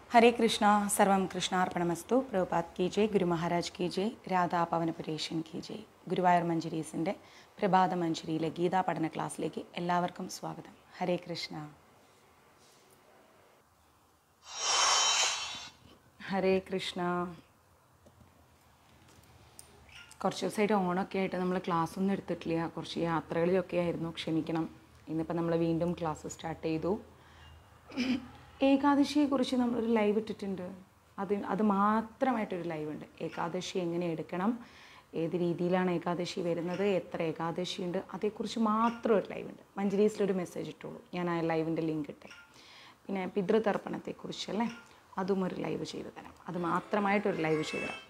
हरे कृष्णा सर्वम കൃഷ്ണാർപ്പണമസ്തു പ്രഭുപാത് കി ജയ് ഗുരു മഹാരാജ് കി ജയ് രാധാ പവനപുരേഷൻ കി ജയ് ഗുരുവായൂർ മഞ്ജരീസിൻ്റെ പ്രഭാത മഞ്ജരിയിലെ ഗീതാ പഠന ക്ലാസ്സിലേക്ക് എല്ലാവർക്കും സ്വാഗതം ഹരേ കൃഷ്ണ ഹരേ കൃഷ്ണ കുറച്ച് ദിവസമായിട്ട് ഓണമൊക്കെ ആയിട്ട് നമ്മൾ ക്ലാസ് ഒന്നും എടുത്തിട്ടില്ല കുറച്ച് യാത്രകളിലൊക്കെ ആയിരുന്നു ക്ഷമിക്കണം ഇന്നിപ്പോൾ നമ്മൾ വീണ്ടും ക്ലാസ് സ്റ്റാർട്ട് ചെയ്തു ഏകാദശിയെക്കുറിച്ച് നമ്മളൊരു ലൈവ് ഇട്ടിട്ടുണ്ട് അത് അത് മാത്രമായിട്ടൊരു ലൈവ് ഉണ്ട് ഏകാദശി എങ്ങനെ എടുക്കണം ഏത് രീതിയിലാണ് ഏകാദശി വരുന്നത് എത്ര ഏകാദശി ഉണ്ട് അതേക്കുറിച്ച് മാത്രം ഒരു ലൈവ് ഉണ്ട് മഞ്ജരീസിലൊരു മെസ്സേജ് ഇട്ടോളൂ ഞാൻ ആ ലൈവിൻ്റെ ലിങ്ക് ഇട്ടേ പിന്നെ പിതൃതർപ്പണത്തെക്കുറിച്ചല്ലേ അതും ഒരു ലൈവ് ചെയ്തു തരാം അത് മാത്രമായിട്ടൊരു ലൈവ് ചെയ്തു തരാം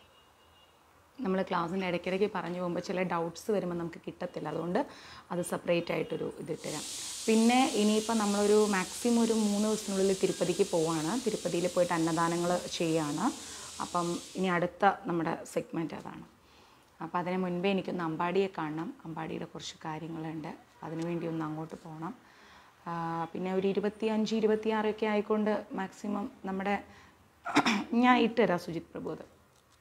നമ്മൾ ക്ലാസ്സിൻ്റെ ഇടയ്ക്കിടയ്ക്ക് പറഞ്ഞു പോകുമ്പോൾ ചില ഡൗട്ട്സ് വരുമ്പോൾ നമുക്ക് കിട്ടത്തില്ല അതുകൊണ്ട് അത് സെപ്പറേറ്റ് ആയിട്ടൊരു ഇതിട്ടുതരാം പിന്നെ ഇനിയിപ്പോൾ നമ്മളൊരു മാക്സിമം ഒരു മൂന്ന് ദിവസത്തിനുള്ളിൽ തിരുപ്പതിക്ക് പോവാണ് തിരുപ്പതിയിൽ പോയിട്ട് അന്നദാനങ്ങൾ ചെയ്യുകയാണ് അപ്പം ഇനി അടുത്ത നമ്മുടെ സെഗ്മെൻറ്റ് അതാണ് അപ്പോൾ അതിന് മുൻപേ എനിക്കൊന്ന് അമ്പാടിയെ കാണണം അമ്പാടിയുടെ കുറച്ച് കാര്യങ്ങളുണ്ട് അതിനുവേണ്ടി ഒന്ന് അങ്ങോട്ട് പോകണം ആ, പിന്നെ ഒരു ഇരുപത്തിയഞ്ച് ഇരുപത്തിയാറൊക്കെ ആയിക്കൊണ്ട് മാക്സിമം നമ്മുടെ ഞാൻ ഇട്ടുതരാം സുജിത് പ്രഭു അത്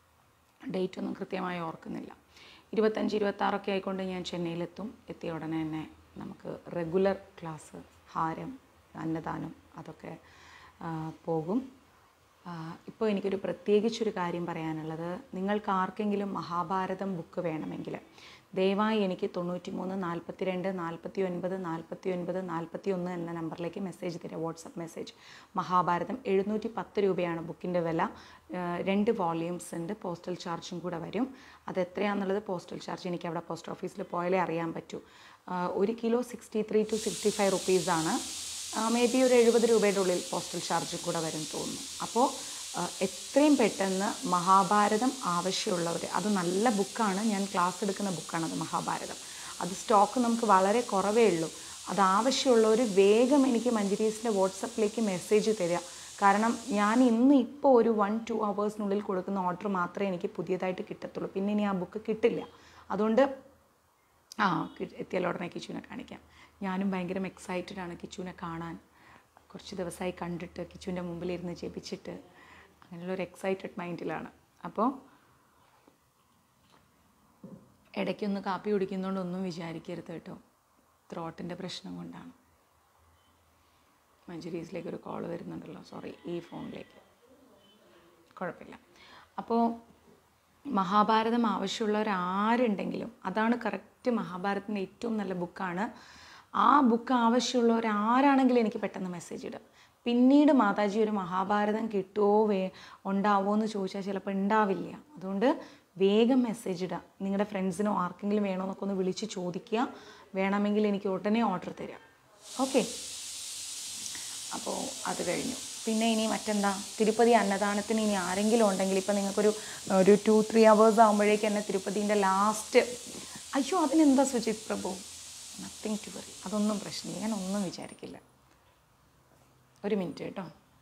ഡേറ്റ് ഒന്നും കൃത്യമായി ഓർക്കുന്നില്ല ഇരുപത്തഞ്ച് ഇരുപത്താറൊക്കെ ആയിക്കൊണ്ട് ഞാൻ ചെന്നൈയിലെത്തും എത്തിയ ഉടനെ തന്നെ നമുക്ക് റെഗുലർ ക്ലാസ് ഹാരം അന്നദാനം അതൊക്കെ ആ, പോകും ഇപ്പോൾ എനിക്കൊരു പ്രത്യേകിച്ചൊരു കാര്യം പറയാനുള്ളത് നിങ്ങൾക്ക് ആർക്കെങ്കിലും മഹാഭാരതം ബുക്ക് വേണമെങ്കിൽ ദയവായി എനിക്ക് തൊണ്ണൂറ്റി മൂന്ന് നാൽപ്പത്തി രണ്ട് നാൽപ്പത്തി ഒൻപത് നാൽപ്പത്തി ഒൻപത് നാൽപ്പത്തി ഒന്ന് എന്ന നമ്പറിലേക്ക് മെസ്സേജ് തരിക വാട്സപ്പ് മെസ്സേജ് മഹാഭാരതം എഴുന്നൂറ്റി പത്ത് രൂപയാണ് ബുക്കിൻ്റെ വില ആ, രണ്ട് വോള്യൂംസ് ഉണ്ട് പോസ്റ്റൽ ചാർജും കൂടെ വരും അത് എത്രയാണെന്നുള്ളത് പോസ്റ്റൽ ചാർജ് എനിക്ക് അവിടെ പോസ്റ്റ് ഓഫീസിൽ പോയാലേ അറിയാൻ പറ്റൂ ആ, ഒരു kilo sixty three two sixty five റുപ്പീസാണ് മേ ബി ഒരു എഴുപത് രൂപയുടെ ഉള്ളിൽ പോസ്റ്റൽ ചാർജ് കൂടെ വരും തോന്നുന്നു അപ്പോൾ ആ, എത്രയും പെട്ടെന്ന് മഹാഭാരതം ആവശ്യമുള്ളവർ അത് നല്ല ബുക്കാണ് ഞാൻ ക്ലാസ് എടുക്കുന്ന ബുക്കാണ് അത് മഹാഭാരതം അത് സ്റ്റോക്ക് നമുക്ക് വളരെ കുറവേ ഉള്ളൂ അത് ആവശ്യമുള്ളവർ വേഗം എനിക്ക് മഞ്ജരീസിൻ്റെ വാട്സപ്പിലേക്ക് മെസ്സേജ് തരിക കാരണം ഞാൻ ഇന്ന് ഇപ്പോൾ ഒരു വൺ ടു അവേഴ്സിനുള്ളിൽ കൊടുക്കുന്ന ഓർഡർ മാത്രമേ എനിക്ക് പുതിയതായിട്ട് കിട്ടത്തുള്ളൂ പിന്നെ ഇനി ആ ബുക്ക് കിട്ടില്ല അതുകൊണ്ട് ആ കി- എത്തിയാൽ ഉടനെ കിച്ചുവിനെ കാണിക്കാം ഞാനും ഭയങ്കര എക്സൈറ്റഡ് ആണ് കിച്ചുവിനെ കാണാൻ കുറച്ച് ദിവസമായി കണ്ടിട്ട് കിച്ചുവിൻ്റെ മുമ്പിലിരുന്ന് ജപിച്ചിട്ട് അങ്ങനെയുള്ള ഒരു എക്സൈറ്റഡ് മൈൻഡിലാണ് അപ്പോൾ ഇടയ്ക്കൊന്ന് കാപ്പി കുടിക്കുന്നതുകൊണ്ട് ഒന്നും വിചാരിക്കരുത് കേട്ടോ ത്രോട്ടിൻ്റെ പ്രശ്നം കൊണ്ടാണ് മഞ്ജുരീസിലേക്ക് ഒരു കോൾ വരുന്നുണ്ടല്ലോ സോറി ഈ ഫോണിലേക്ക് കുഴപ്പമില്ല അപ്പോൾ മഹാഭാരതം ആവശ്യമുള്ളവർ ആരുണ്ടെങ്കിലും അതാണ് കറക്റ്റ് മഹാഭാരതത്തിൻ്റെ ഏറ്റവും നല്ല ബുക്കാണ് ആ ബുക്ക് ആവശ്യമുള്ളവർ ആരാണെങ്കിലും എനിക്ക് പെട്ടെന്ന് മെസ്സേജ് ഇടും പിന്നീട് മാതാജി ഒരു മഹാഭാരതം കിട്ടുമോ വേ ഉണ്ടാവുമോ എന്ന് ചോദിച്ചാൽ ചിലപ്പോൾ ഉണ്ടാവില്ല അതുകൊണ്ട് വേഗം മെസ്സേജ് ഇടുക നിങ്ങളുടെ ഫ്രണ്ട്സിനോ ആർക്കെങ്കിലും വേണോ എന്നൊക്കെ ഒന്ന് വിളിച്ച് ചോദിക്കുക വേണമെങ്കിൽ എനിക്ക് ഉടനെ ഓർഡർ തരാം ഓക്കെ അപ്പോൾ അത് കഴിഞ്ഞു പിന്നെ ഇനി മറ്റെന്താ തിരുപ്പതി അന്നദാനത്തിന് ഇനി ആരെങ്കിലും ഉണ്ടെങ്കിൽ ഇപ്പം നിങ്ങൾക്കൊരു ഒരു ടു ത്രീ അവേഴ്സ് ആകുമ്പോഴേക്ക് എന്നെ തിരുപ്പതിൻ്റെ ലാസ്റ്റ് അയ്യോ അതിനെന്താ Sujith Prabhu nothing to worry അതൊന്നും പ്രശ്നമില്ല ഞാൻ ഒന്നും വിചാരിക്കില്ല ഒരു മിനിറ്റ് കേട്ടോ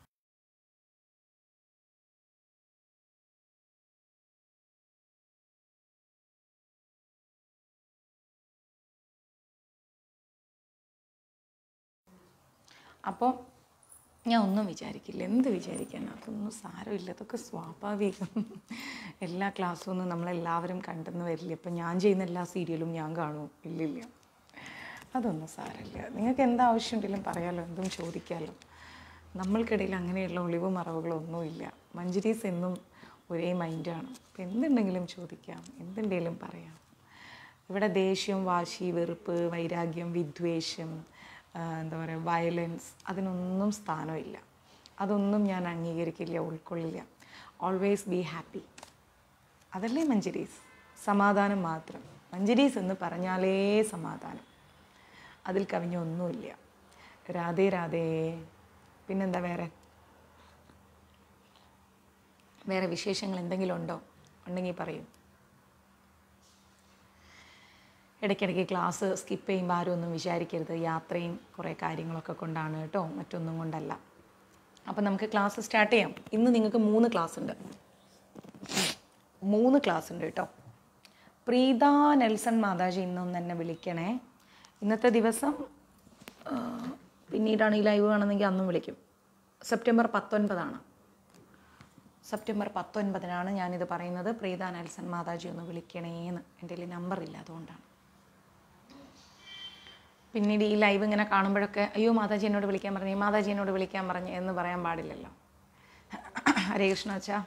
അപ്പോൾ ഞാൻ ഒന്നും വിചാരിക്കില്ല എന്ത് വിചാരിക്കാൻ അതൊന്നും സാരമില്ല അതൊക്കെ സ്വാഭാവികം എല്ലാ ക്ലാസ്സും ഒന്നും നമ്മളെല്ലാവരും കണ്ടെന്ന് വരില്ല ഇപ്പം ഞാൻ ചെയ്യുന്ന എല്ലാ സീരിയലും ഞാൻ കാണുമോ ഇല്ലില്ല അതൊന്നും സാരമില്ല നിങ്ങൾക്ക് എന്താ ആവശ്യമുണ്ടെങ്കിലും പറയാമല്ലോ എന്തും ചോദിക്കാമല്ലോ നമ്മൾക്കിടയിൽ അങ്ങനെയുള്ള ഒളിവ് മറവുകളൊന്നുമില്ല മഞ്ജരീസ് എന്നും ഒരേ മൈൻഡാണ് അപ്പം എന്തുണ്ടെങ്കിലും ചോദിക്കാം എന്തുണ്ടെങ്കിലും പറയാം ഇവിടെ ദേഷ്യം വാശി വെറുപ്പ് വൈരാഗ്യം വിദ്വേഷം ആ, എന്താ പറയുക വയലൻസ് അതിനൊന്നും സ്ഥാനമില്ല അതൊന്നും ഞാൻ അംഗീകരിക്കില്ല ഉൾക്കൊള്ളില്ല ഓൾവേസ് ബി ഹാപ്പി അതല്ലേ മഞ്ജരീസ് സമാധാനം മാത്രം മഞ്ജരീസ് എന്ന് പറഞ്ഞാലേ സമാധാനം അതിൽ കവിഞ്ഞ ഒന്നുമില്ല രാധേ രാധേ പിന്നെന്താ വേറെ വേറെ വിശേഷങ്ങൾ എന്തെങ്കിലും ഉണ്ടോ ഉണ്ടെങ്കിൽ പറയൂ ഇടയ്ക്കിടയ്ക്ക് ക്ലാസ് സ്കിപ്പ് ചെയ്യുമ്പോൾ ആരും ഒന്നും വിചാരിക്കരുത് യാത്രയും കുറേ കാര്യങ്ങളൊക്കെ കൊണ്ടാണ് കേട്ടോ മറ്റൊന്നും കൊണ്ടല്ല അപ്പം നമുക്ക് ക്ലാസ് സ്റ്റാർട്ട് ചെയ്യാം ഇന്ന് നിങ്ങൾക്ക് മൂന്ന് ക്ലാസ് ഉണ്ട് മൂന്ന് ക്ലാസ് ഉണ്ട് കേട്ടോ പ്രീത നെൽസൺ മാതാജി ഇന്നൊന്ന് എന്നെ വിളിക്കണേ ഇന്നത്തെ ദിവസം ആ, പിന്നീടാണ് ഈ ലൈവ് കാണുന്നെങ്കിൽ അന്നും വിളിക്കും സെപ്റ്റംബർ പത്തൊൻപതാണ് സെപ്റ്റംബർ പത്തൊൻപതിനാണ് ഞാനിത് പറയുന്നത് പ്രീത നെൽസൺ മാതാജി ഒന്ന് വിളിക്കണേന്ന് എൻ്റെ കയ്യിൽ നമ്പറില്ല അതുകൊണ്ടാണ് പിന്നീട് ഈ ലൈവ് ഇങ്ങനെ കാണുമ്പോഴൊക്കെ അയ്യോ മാതാജി എന്നോട് വിളിക്കാൻ പറഞ്ഞു മാതാജി എന്നോട് വിളിക്കാൻ പറഞ്ഞു എന്ന് പറയാൻ പാടില്ലല്ലോ ഹരേ കൃഷ്ണ അച്ഛാ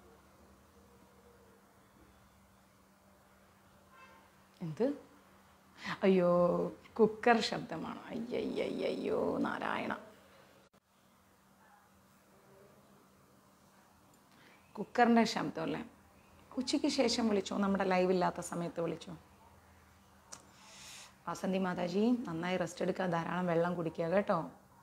എന്ത് അയ്യോ കുക്കർ ശബ്ദമാണ് അയ്യയ്യയ്യോ നാരായണ കുക്കറിൻ്റെ ശബ്ദമല്ലേ ഉച്ചയ്ക്ക് ശേഷം വിളിച്ചോ നമ്മുടെ ലൈവ് ഇല്ലാത്ത സമയത്ത് വിളിച്ചോ വാസന്തി മാതാജി നന്നായി റെസ്റ്റ് എടുക്കുക ധാരാളം വെള്ളം കുടിക്കുക കേട്ടോ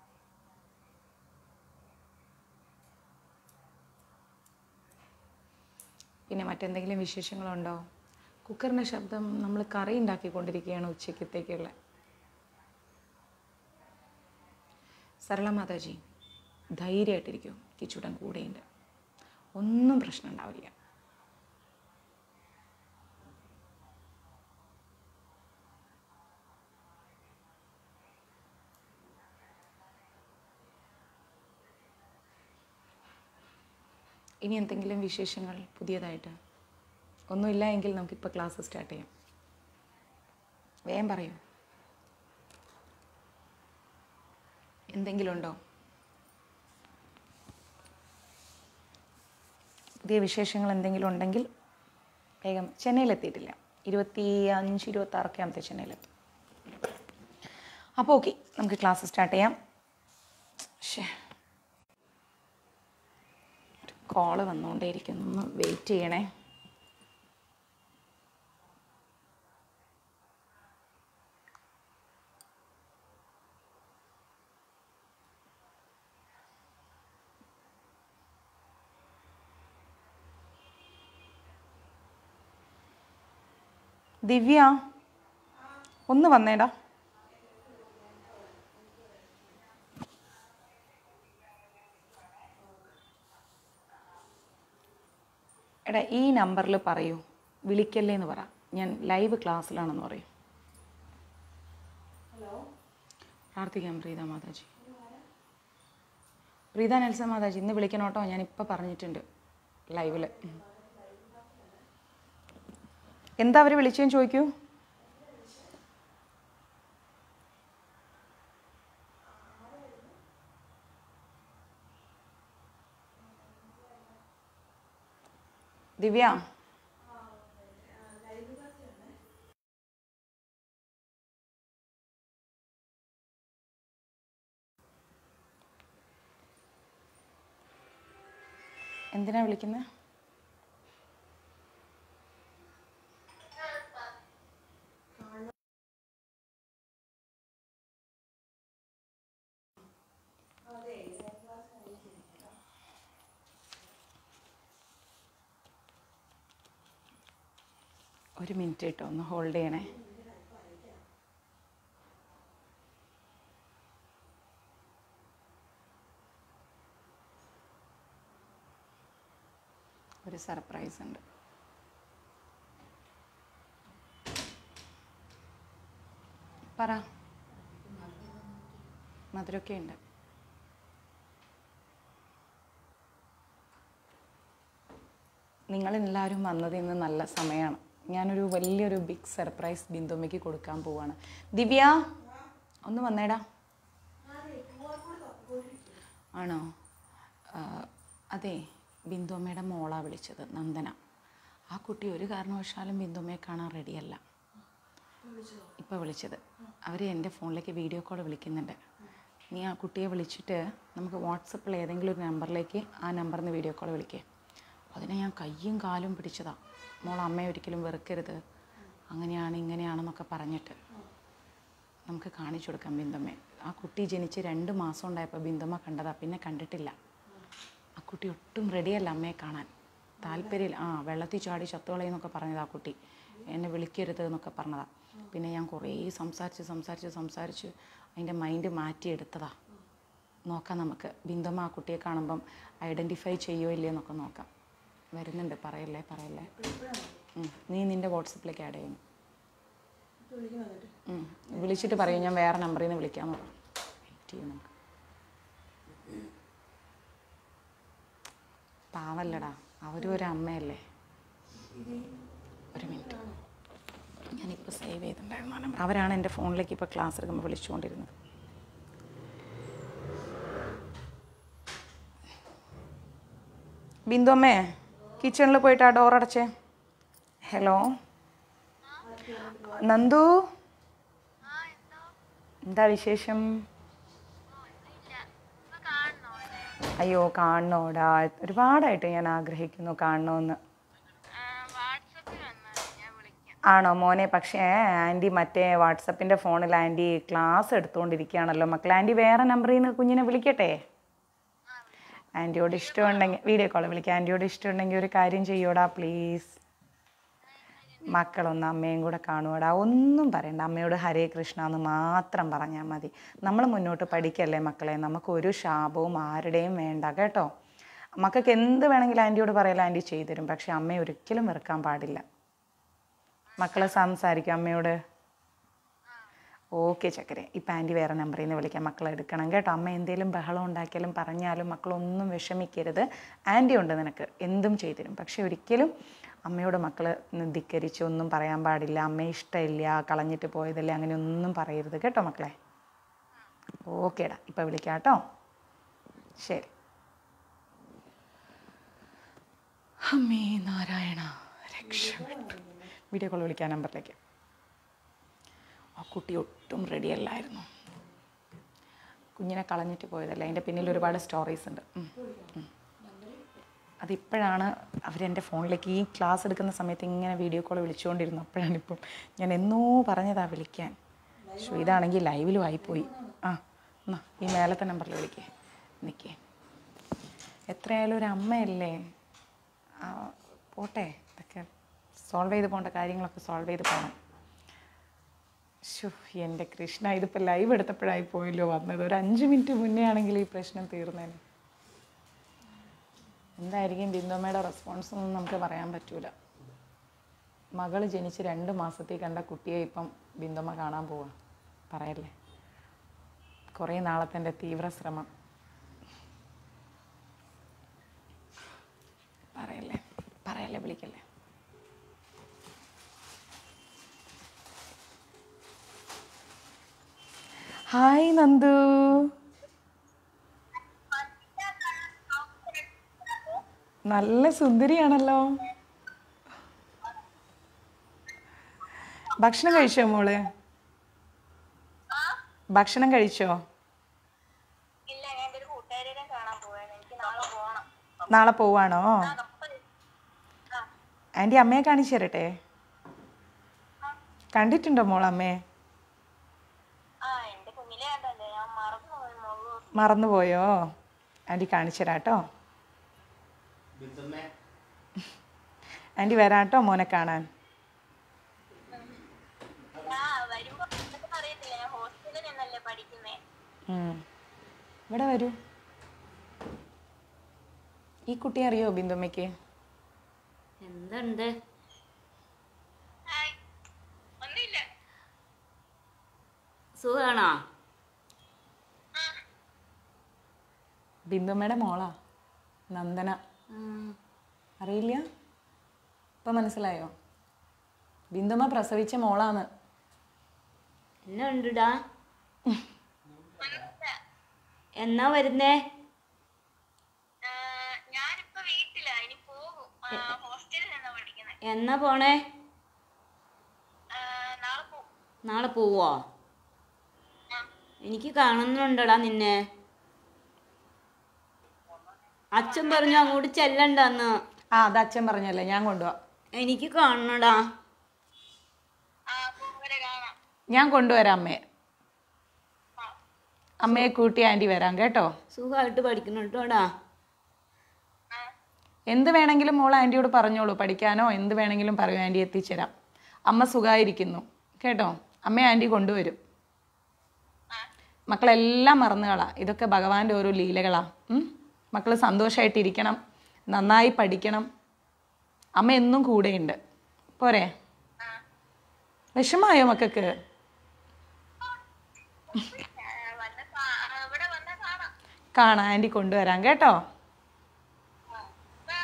പിന്നെ മറ്റെന്തെങ്കിലും വിശേഷങ്ങളുണ്ടോ കുക്കറിൻ്റെ ശബ്ദം നമ്മൾ കറി ഉണ്ടാക്കിക്കൊണ്ടിരിക്കുകയാണ് ഉച്ചക്കത്തേക്കുള്ള സരള മാതാജി ധൈര്യമായിട്ടിരിക്കും കിച്ചുടൻ കൂടെയുണ്ട് ഒന്നും പ്രശ്നം ഉണ്ടാവില്ല ഇനി എന്തെങ്കിലും വിശേഷങ്ങൾ പുതിയതായിട്ട് ഒന്നുമില്ല എങ്കിൽ നമുക്കിപ്പോൾ ക്ലാസ് സ്റ്റാർട്ട് ചെയ്യാം വേഗം പറയൂ എന്തെങ്കിലും ഉണ്ടോ പുതിയ വിശേഷങ്ങൾ എന്തെങ്കിലും ഉണ്ടെങ്കിൽ വേഗം ചെന്നൈയിലെത്തിയിട്ടില്ല ഇരുപത്തി അഞ്ച് ഇരുപത്തി ആറൊക്കെ ആമത്തെ ചെന്നൈയിലെത്തും അപ്പോൾ ഓക്കെ നമുക്ക് ക്ലാസ് സ്റ്റാർട്ട് ചെയ്യാം ശേ കോള് വന്നുകൊണ്ടേയിരിക്കുന്നു ഒന്ന് വെയിറ്റ് ചെയ്യണേ ദിവ്യ ഒന്ന് വന്നേടാ എടാ ഈ നമ്പറിൽ പറയൂ വിളിക്കല്ലേ എന്ന് പറ ഞാൻ ലൈവ് ക്ലാസ്സിലാണെന്ന് പറയും പ്രാർത്ഥിക്കാം പ്രീത മാതാജി പ്രീത നെൽസ മാതാജി ഇന്ന് വിളിക്കണം കേട്ടോ ഞാൻ ഇപ്പം പറഞ്ഞിട്ടുണ്ട് ലൈവിൽ എന്താ അവർ വിളിച്ചതെന്ന് ചോദിക്കൂ ദിവ്യ എന്തിനാ വിളിക്കുന്നത് ഒരു മിനിറ്റ് കേട്ടോ ഒന്ന് ഹോൾഡ് ചെയ്യണേ ഒരു സർപ്രൈസ് ഉണ്ട് പറ മധുരമൊക്കെ ഉണ്ട് നിങ്ങളെല്ലാവരും വന്നത് ഇന്ന് നല്ല സമയമാണ് ഞാനൊരു വലിയൊരു ബിഗ് സർപ്രൈസ് ബിന്ദുമ്മയ്ക്ക് കൊടുക്കാൻ പോവാണ് ദിവ്യ ഒന്ന് വന്നേടാ ആണോ ആ, അതെ ബിന്ദുമ്മയുടെ മോളാ വിളിച്ചത് നന്ദന ആ കുട്ടി ഒരു കാരണവശാലും ബിന്ദുമ്മയെ കാണാൻ റെഡിയല്ല ഇപ്പോൾ വിളിച്ചത് അവർ എൻ്റെ ഫോണിലേക്ക് വീഡിയോ കോൾ വിളിക്കുന്നുണ്ട് നീ ആ കുട്ടിയെ വിളിച്ചിട്ട് നമുക്ക് വാട്സപ്പിൽ ഏതെങ്കിലും ഒരു നമ്പറിലേക്ക് ആ നമ്പറിൽ നിന്ന് വീഡിയോ കോൾ വിളിക്കേ അതിനെ ഞാൻ കയ്യും കാലും പിടിച്ചതാ മോൾ അമ്മയെ ഒരിക്കലും വെറുക്കരുത് അങ്ങനെയാണ് ഇങ്ങനെയാണെന്നൊക്കെ പറഞ്ഞിട്ട് നമുക്ക് കാണിച്ചു കൊടുക്കാം ബിന്ദമ്മയെ ആ കുട്ടി ജനിച്ച് രണ്ട് മാസം ഉണ്ടായപ്പോൾ ബിന്ദമ്മ കണ്ടതാ പിന്നെ കണ്ടിട്ടില്ല ആ കുട്ടി ഒട്ടും റെഡിയല്ല അമ്മയെ കാണാൻ താല്പര്യമില്ല ആ വെള്ളത്തിൽ ചാടി ചത്തുകളയെന്നൊക്കെ പറഞ്ഞത് ആ കുട്ടി എന്നെ വിളിക്കരുത് എന്നൊക്കെ പറഞ്ഞതാ പിന്നെ ഞാൻ കുറേ സംസാരിച്ച് സംസാരിച്ച് സംസാരിച്ച് അതിൻ്റെ മൈൻഡ് മാറ്റിയെടുത്തതാ നോക്കാം നമുക്ക് ബിന്ദമ്മ ആ കുട്ടിയെ കാണുമ്പം ഐഡൻറ്റിഫൈ ചെയ്യോ ഇല്ലയോ എന്നൊക്കെ നോക്കാം വരുന്നുണ്ട് പറയല്ലേ പറയല്ലേ ഉം. നീ നിൻ്റെ വാട്സപ്പിലേക്ക് ആഡ് ചെയ്യുന്നു ഉം. വിളിച്ചിട്ട് പറയും ഞാൻ വേറെ നമ്പറിൽ നിന്ന് വിളിക്കാമെന്ന് പറഞ്ഞു വെയിറ്റ് ചെയ്യും നമുക്ക് പാവല്ലടാ അവരും ഒരു അമ്മയല്ലേ ഒരു മിനിറ്റ് ഞാനിപ്പോൾ സേവ് ചെയ്തിട്ടുണ്ടായിരുന്നു ആ നമ്പർ അവരാണ് എൻ്റെ ഫോണിലേക്ക് ഇപ്പോൾ ക്ലാസ് എടുക്കുമ്പോൾ വിളിച്ചുകൊണ്ടിരുന്നത് ബിന്ദു അമ്മേ കിച്ചണിൽ പോയിട്ട് ആ ഡോർ അടച്ചേ ഹലോ നന്ദു എന്താ വിശേഷം അയ്യോ കാണണോടാ ഒരുപാടായിട്ട് ഞാൻ ആഗ്രഹിക്കുന്നു കാണണമെന്ന് ആണോ മോനെ പക്ഷേ ആൻറ്റി മറ്റേ വാട്സപ്പിൻ്റെ ഫോണിൽ ആൻറ്റി ക്ലാസ് എടുത്തുകൊണ്ടിരിക്കുകയാണല്ലോ മക്കൾ ആൻറ്റി വേറെ നമ്പറിൽ നിന്ന് കുഞ്ഞിനെ വിളിക്കട്ടെ ആൻറ്റിയോട് ഇഷ്ടമുണ്ടെങ്കിൽ വീഡിയോ കോൾ വിളിക്കാം ആൻറ്റിയോട് ഇഷ്ടമുണ്ടെങ്കിൽ ഒരു കാര്യം ചെയ്യോടാ പ്ലീസ് മക്കളൊന്ന് അമ്മയും കൂടെ കാണുവാടാ ഒന്നും പറയണ്ട അമ്മയോട് ഹരേ കൃഷ്ണ എന്ന് മാത്രം പറഞ്ഞാൽ മതി നമ്മൾ മുന്നോട്ട് പഠിക്കല്ലേ മക്കളെ നമുക്ക് ഒരു ശാപവും ആരുടെയും വേണ്ട കേട്ടോ മക്കൾക്ക് എന്ത് വേണമെങ്കിലും ആൻറ്റിയോട് പറയാലോ ആൻറ്റി ചെയ്തുതരും പക്ഷെ അമ്മയെ ഒരിക്കലും വെറുക്കാൻ പാടില്ല മക്കളെ സംസാരിക്കും അമ്മയോട് ഓക്കെ ചക്കരെ ഇപ്പം ആൻറ്റി വേറെ നമ്പറിൽ നിന്ന് വിളിക്കാം മക്കളെ എടുക്കണം കേട്ടോ അമ്മ എന്തെങ്കിലും ബഹളം ഉണ്ടാക്കിയാലും പറഞ്ഞാലും മക്കളൊന്നും വിഷമിക്കരുത് ആൻറ്റി ഉണ്ട് നിനക്ക് എന്തും ചെയ്തുതരും പക്ഷെ ഒരിക്കലും അമ്മയോട് മക്കൾ ധിക്കരിച്ച് ഒന്നും പറയാൻ പാടില്ല അമ്മയെ ഇഷ്ടമില്ല കളഞ്ഞിട്ട് പോയതല്ലേ അങ്ങനെ ഒന്നും പറയരുത് കേട്ടോ മക്കളെ ഓക്കേടാ ഇപ്പം വിളിക്കാം കേട്ടോ ശരി അമ്മേ നാരായണ രക്ഷപ്പെട്ടു വീഡിയോ കോൾ വിളിക്കാൻ നമ്പറിലേക്ക് ആ കുട്ടി ഒട്ടും റെഡി അല്ലായിരുന്നു കുഞ്ഞിനെ കളഞ്ഞിട്ട് പോയതല്ല അതിൻ്റെ പിന്നിൽ ഒരുപാട് സ്റ്റോറീസ് ഉണ്ട് ഉം, ഉം. അതിപ്പോഴാണ് അവരെൻ്റെ ഫോണിലേക്ക് ഈ ക്ലാസ് എടുക്കുന്ന സമയത്ത് ഇങ്ങനെ വീഡിയോ കോൾ വിളിച്ചുകൊണ്ടിരുന്നു അപ്പോഴാണ് ഇപ്പം ഞാൻ എന്നോ പറഞ്ഞതാ വിളിക്കാൻ പക്ഷേ ഇതാണെങ്കിൽ ലൈവിലും ആയിപ്പോയി ആ എന്നാ ഈ മേലത്തെ നമ്പറിൽ വിളിക്കേ നിൽക്കേ എത്രയായാലും ഒരു അമ്മയല്ലേ ആ, പോട്ടെ ഇതൊക്കെ സോൾവ് ചെയ്ത് പോകേണ്ട കാര്യങ്ങളൊക്കെ സോൾവ് ചെയ്ത് പോകണം ശോ എൻ്റെ കൃഷ്ണ ഇതിപ്പോൾ ലൈവ് എടുത്തപ്പോഴായി പോയല്ലോ വന്നത് ഒരു അഞ്ച് മിനിറ്റ് മുന്നേ ആണെങ്കിൽ ഈ പ്രശ്നം തീർന്നേനെ എന്തായിരിക്കും ബിന്ദുമ്മയുടെ റെസ്പോൺസ് ഒന്നും നമുക്ക് പറയാൻ പറ്റൂല മകൾ ജനിച്ച് രണ്ട് മാസത്തിൽ കണ്ട കുട്ടിയെ ഇപ്പം ബിന്ദുമ്മ കാണാൻ പോവാ പറയല്ലേ കുറേ നാളത്തെ എൻ്റെ തീവ്ര ശ്രമം പറയല്ലേ പറയല്ലേ വിളിക്കല്ലേ ഹായ് നന്ദു നല്ല സുന്ദരിയാണല്ലോ ഭക്ഷണം കഴിച്ചോ മോള് ഭക്ഷണം കഴിച്ചോ ഇല്ല ഞാൻ എൻ്റെ ഒരു കൂട്ടുകാരിയെ കാണാൻ പോവാണ് എനിക്ക് നാളെ പോകണം നാളെ പോവാണോ അപ്പം ആ ആൻറ്റി അമ്മയെ കാണിച്ചു തരട്ടെ കണ്ടിട്ടുണ്ടോ മോൾ അമ്മയെ ആ എൻ്റെ കുഞ്ഞിലെ കണ്ടല്ലേ ഞാൻ മറന്നു പോയി മോള് മറന്നുപോയോ ആൻറ്റി കാണിച്ചു തരാം കേട്ടോ ആൻറ്റി വരാം കേട്ടോ മോനെ കാണാൻ ഞാൻ വരുമ്പോ എന്തൊക്കെ അറിയത്തില്ല ഞാൻ ഹോസ്റ്റലിൽ നിന്നല്ലേ പഠിക്കുന്നേ ഉം. ഇവിടെ വരൂ ഈ കുട്ടി അറിയോ ബിന്ദുമ്മയ്ക്ക് എന്തുണ്ട് ഹായ് ഒന്നുമില്ല സുഖാണോ ബിന്ദുമ്മയുടെ മോളാ നന്ദന അറിയില്ല ഇപ്പം മനസ്സിലായോ ബിന്ദുമ്മ പ്രസവിച്ച മോളാന്ന് എന്നെ ഉണ്ടുടാ എന്നാ വരുന്നേ ആ, ഞാനിപ്പോ വീട്ടിലാ ഇനി പോകും ആ, ഹോസ്റ്റലിൽ നിന്നാ പഠിക്കുന്നേ എന്നാ പോണേ ആ, നാളെ പോകും നാളെ പോവോ ആ. എനിക്ക് കാണുന്നുണ്ടടാ നിന്നെ അച്ഛൻ പറഞ്ഞു അങ്ങോട്ട് ചെല്ലണ്ടെന്ന് ആ അത് അച്ഛൻ പറഞ്ഞല്ലേ ഞാൻ കൊണ്ടുപോവാം എനിക്ക് കാണണടാ ആ പോവരെ കാണാം ഞാൻ കൊണ്ടുവരാം അമ്മയെ അമ്മയെ കൂട്ടി ആൻറ്റി വരാം കേട്ടോ സുഖമായിട്ട് പഠിക്കുന്നുണ്ടോടാ ആ എന്ത് വേണമെങ്കിലും മോൾ ആൻറ്റിയോട് പറഞ്ഞോളൂ പഠിക്കാനോ എന്ത് വേണമെങ്കിലും പറയൂ ആൻറ്റി എത്തിച്ചേരാം അമ്മ സുഖമായിരിക്കുന്നു കേട്ടോ അമ്മയെ ആൻറ്റി കൊണ്ടുവരും മക്കളെല്ലാം മറന്നുകളാ ഇതൊക്കെ ഭഗവാന്റെ ഓരോ ലീലകളാ മക്കൾ സന്തോഷമായിട്ടിരിക്കണം നന്നായി പഠിക്കണം അമ്മ എന്നും കൂടെയുണ്ട് പോരെ വിഷമായോ മക്കൾക്ക് ആ, വന്ന കാ- ആ, ഇവിടെ വന്നാ കാണാം കാണാം ആൻറ്റി കൊണ്ടുവരാം കേട്ടോ ബൈ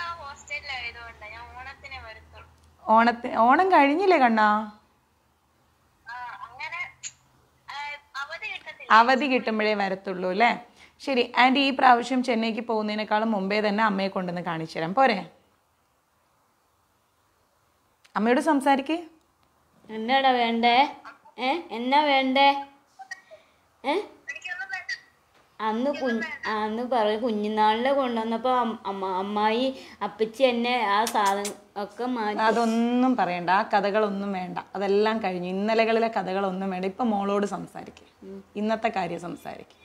ആയതുകൊണ്ടാ ഞാൻ ഓണത്തിനെ വരത്തുള്ളൂ ഓണത്തിന് ഓണം കഴിഞ്ഞില്ലേ കണ്ണാ ആ അങ്ങനെ ആ, അവധി കിട്ടത്തില്ല അവധി കിട്ടുമ്പോഴേ വരത്തുള്ളൂ അല്ലേ ശരി ആൻറ്റി ഈ പ്രാവശ്യം ചെന്നൈക്ക് പോകുന്നതിനേക്കാളും മുമ്പേ തന്നെ അമ്മയെ കൊണ്ടുവന്ന് കാണിച്ചു തരാം പോരെ അമ്മയോട് സംസാരിക്കേ എന്താടാ വേണ്ടേ ഏ എന്നാ വേണ്ടേ ഏ എനിക്കൊന്നും വേണ്ട അന്ന് കുഞ്ഞ് അന്ന് പറയും കുഞ്ഞുനാളിലെ കൊണ്ടുവന്നപ്പോൾ അമ്മ അമ്മായി അപ്പച്ചി എന്നെ ആ സാധനം ഒക്കെ മാറ്റി അതൊന്നും പറയണ്ട ആ കഥകളൊന്നും വേണ്ട അതെല്ലാം കഴിഞ്ഞു ഇന്നലകളിലെ കഥകളൊന്നും വേണ്ട ഇപ്പൊ മോളോട് സംസാരിക്കുക ഇന്നത്തെ കാര്യം സംസാരിക്കുക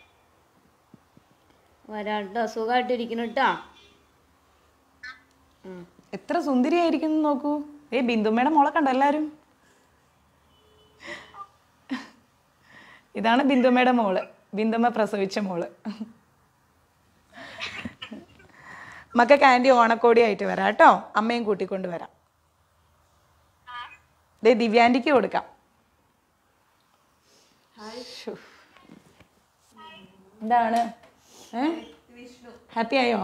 വരാട്ടോ സുഖമായിട്ടിരിക്കുന്നു കേട്ടോ എത്ര സുന്ദരിയായിരിക്കുന്നു നോക്കൂ ഏ ബിന്ദുമ്മയുടെ മോളെ കണ്ടോ എല്ലാരും ഇതാണ് ബിന്ദുമ്മയുടെ മോള് ബിന്ദുമ്മ പ്രസവിച്ച മോള് മക്കൾക്ക് ആൻറ്റി ഓണക്കോടി ആയിട്ട് വരാം കേട്ടോ അമ്മയും കൂട്ടിക്കൊണ്ട് വരാം ദേ ദിവ്യാൻറ്റിക്ക് കൊടുക്കാം ശ്ശോ. എന്താണ് ഏ ഹാപ്പി ആയോ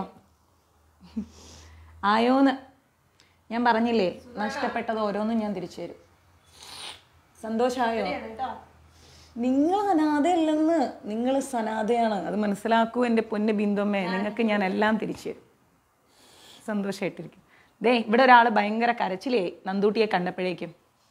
ആയോന്ന് ഞാൻ പറഞ്ഞില്ലേ നഷ്ടപ്പെട്ടത് ഓരോന്നും ഞാൻ തിരിച്ചു തരും സന്തോഷമായോ നിങ്ങൾ അനാഥയല്ലെന്ന് നിങ്ങൾ സനാഥയാണ് അത് മനസ്സിലാക്കൂ എൻ്റെ പൊന്ന് ബിന്ദുമ്മേ നിങ്ങൾക്ക് ഞാൻ എല്ലാം തിരിച്ചു തരും സന്തോഷമായിട്ടിരിക്കും ദേ ഇവിടെ ഒരാൾ ഭയങ്കര കരച്ചിലേ നന്ദൂട്ടിയെ കണ്ടപ്പോഴേക്കും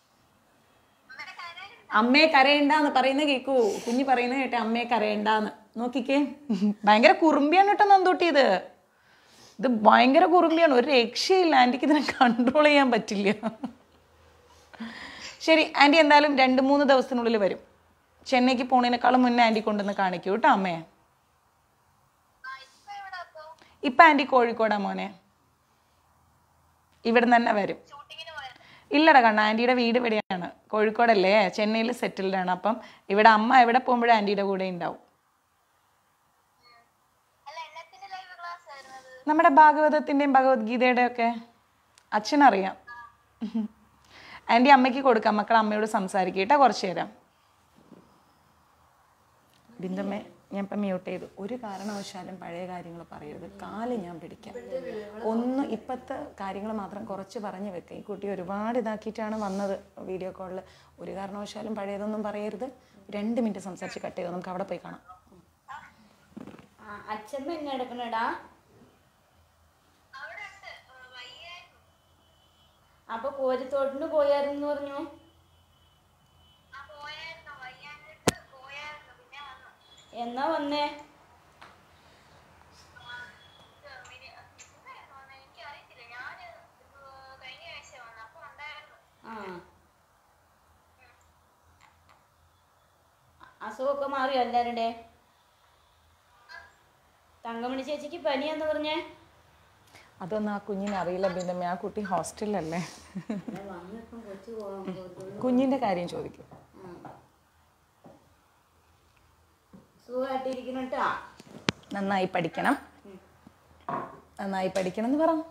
അമ്മയെ കരയണ്ടെന്ന് പറയുന്നത് കേക്കൂ കുഞ്ഞ് പറയുന്നത് കേട്ടെ അമ്മയെ കരയണ്ടെന്ന് നോക്കിക്കേ ഭയങ്കര കുറുമ്പിയാണ് കേട്ടോ നന്ദൂട്ടി ഇത് ഇത് ഭയങ്കര കുറുമ്പിയാണ് ഒരു രക്ഷയില്ല ആൻറ്റിക്ക് ഇതിനെ കൺട്രോൾ ചെയ്യാൻ പറ്റില്ല ശരി ആൻറ്റി എന്തായാലും രണ്ട് മൂന്ന് ദിവസത്തിനുള്ളിൽ വരും ചെന്നൈക്ക് പോണതിനേക്കാളും മുന്നേ ആൻറ്റി കൊണ്ടുവന്ന് കാണിക്കൂ കേട്ടോ അമ്മയെ ഇപ്പൊ എവിടെ അപ്പൊ ഇപ്പം ആൻറ്റി കോഴിക്കോടാ മോനെ ഇവിടെ തന്നെ വരും ഷൂട്ടിങ്ങിന് പോയത് ഇല്ലടാ കണ്ണ ആൻറ്റിയുടെ വീട് ഇവിടെയാണ് കോഴിക്കോടല്ലേ ചെന്നൈയിൽ സെറ്റിൽഡ് ആണ് അപ്പം ഇവിടെ അമ്മ എവിടെ പോകുമ്പോഴും ആൻറ്റിയുടെ കൂടെ ഉണ്ടാവും അല്ല എന്നത്തിന്റെ ലൈവ് ക്ലാസ് ആയിരുന്നത് നമ്മുടെ ഭാഗവതത്തിൻ്റെയും ഭഗവത്ഗീതയുടെ ഒക്കെ അച്ഛനറിയാം ആൻറ്റി അമ്മയ്ക്ക് കൊടുക്കാം മക്കൾ അമ്മയോട് സംസാരിക്കട്ടെ കുറച്ച് നേരം ബിന്ദമ്മേ ഞാൻ ഇപ്പം മ്യൂട്ട് ചെയ്തു ഒരു കാരണവശാലും പഴയ കാര്യങ്ങൾ പറയരുത് കാല് ഞാൻ പിടിക്കാം ഒന്ന് ഇപ്പോഴത്തെ കാര്യങ്ങൾ മാത്രം കുറച്ച് പറഞ്ഞു വെക്കുക ഈ കുട്ടി ഒരുപാട് ഇതാക്കിയിട്ടാണ് വന്നത് വീഡിയോ കോളിൽ ഒരു കാരണവശാലും പഴയതൊന്നും പറയരുത് രണ്ട് മിനിറ്റ് സംസാരിച്ച് കട്ട് ചെയ്തു നമുക്ക് അവിടെ പോയി കാണാം ആ, അച്ഛമ്മ എന്നെ എടുക്കണടാ അവിടെ ഉണ്ട് ഏ, വയ്യായിരുന്നു അപ്പൊ കോരിത്തോട്ടിന് പോയായിരുന്നു പറഞ്ഞു ആ പോയായിരുന്നു വയ്യാഞ്ഞിട്ട് പോയായിരുന്നു പിന്നെ വന്നു എന്നാ വന്നേ ഇത് പിന്നെ എന്തായിരുന്നു വന്നത് എനിക്ക് അറിയത്തില്ല ഞാന് ഇപ്പൊ കഴിഞ്ഞ ആഴ്ച വന്നു അപ്പൊ ഉണ്ടായിരുന്നു ആ അസുഖമൊക്കെ മാറിയോ എല്ലാവരുടെ തങ്കമണി ചേച്ചിക്ക് പനിയാന്ന് പറഞ്ഞേ അതൊന്നും ആ കുഞ്ഞിനെ അറിയില്ല ബിന്ദമ്മ ആ കുട്ടി ഹോസ്റ്റലിലല്ലേ കുഞ്ഞിൻ്റെ കാര്യം ചോദിക്കും സുഖമായിട്ടിരിക്കുന്നു കേട്ടോ നന്നായി പഠിക്കണം നന്നായി പഠിക്കണം എന്ന് പറ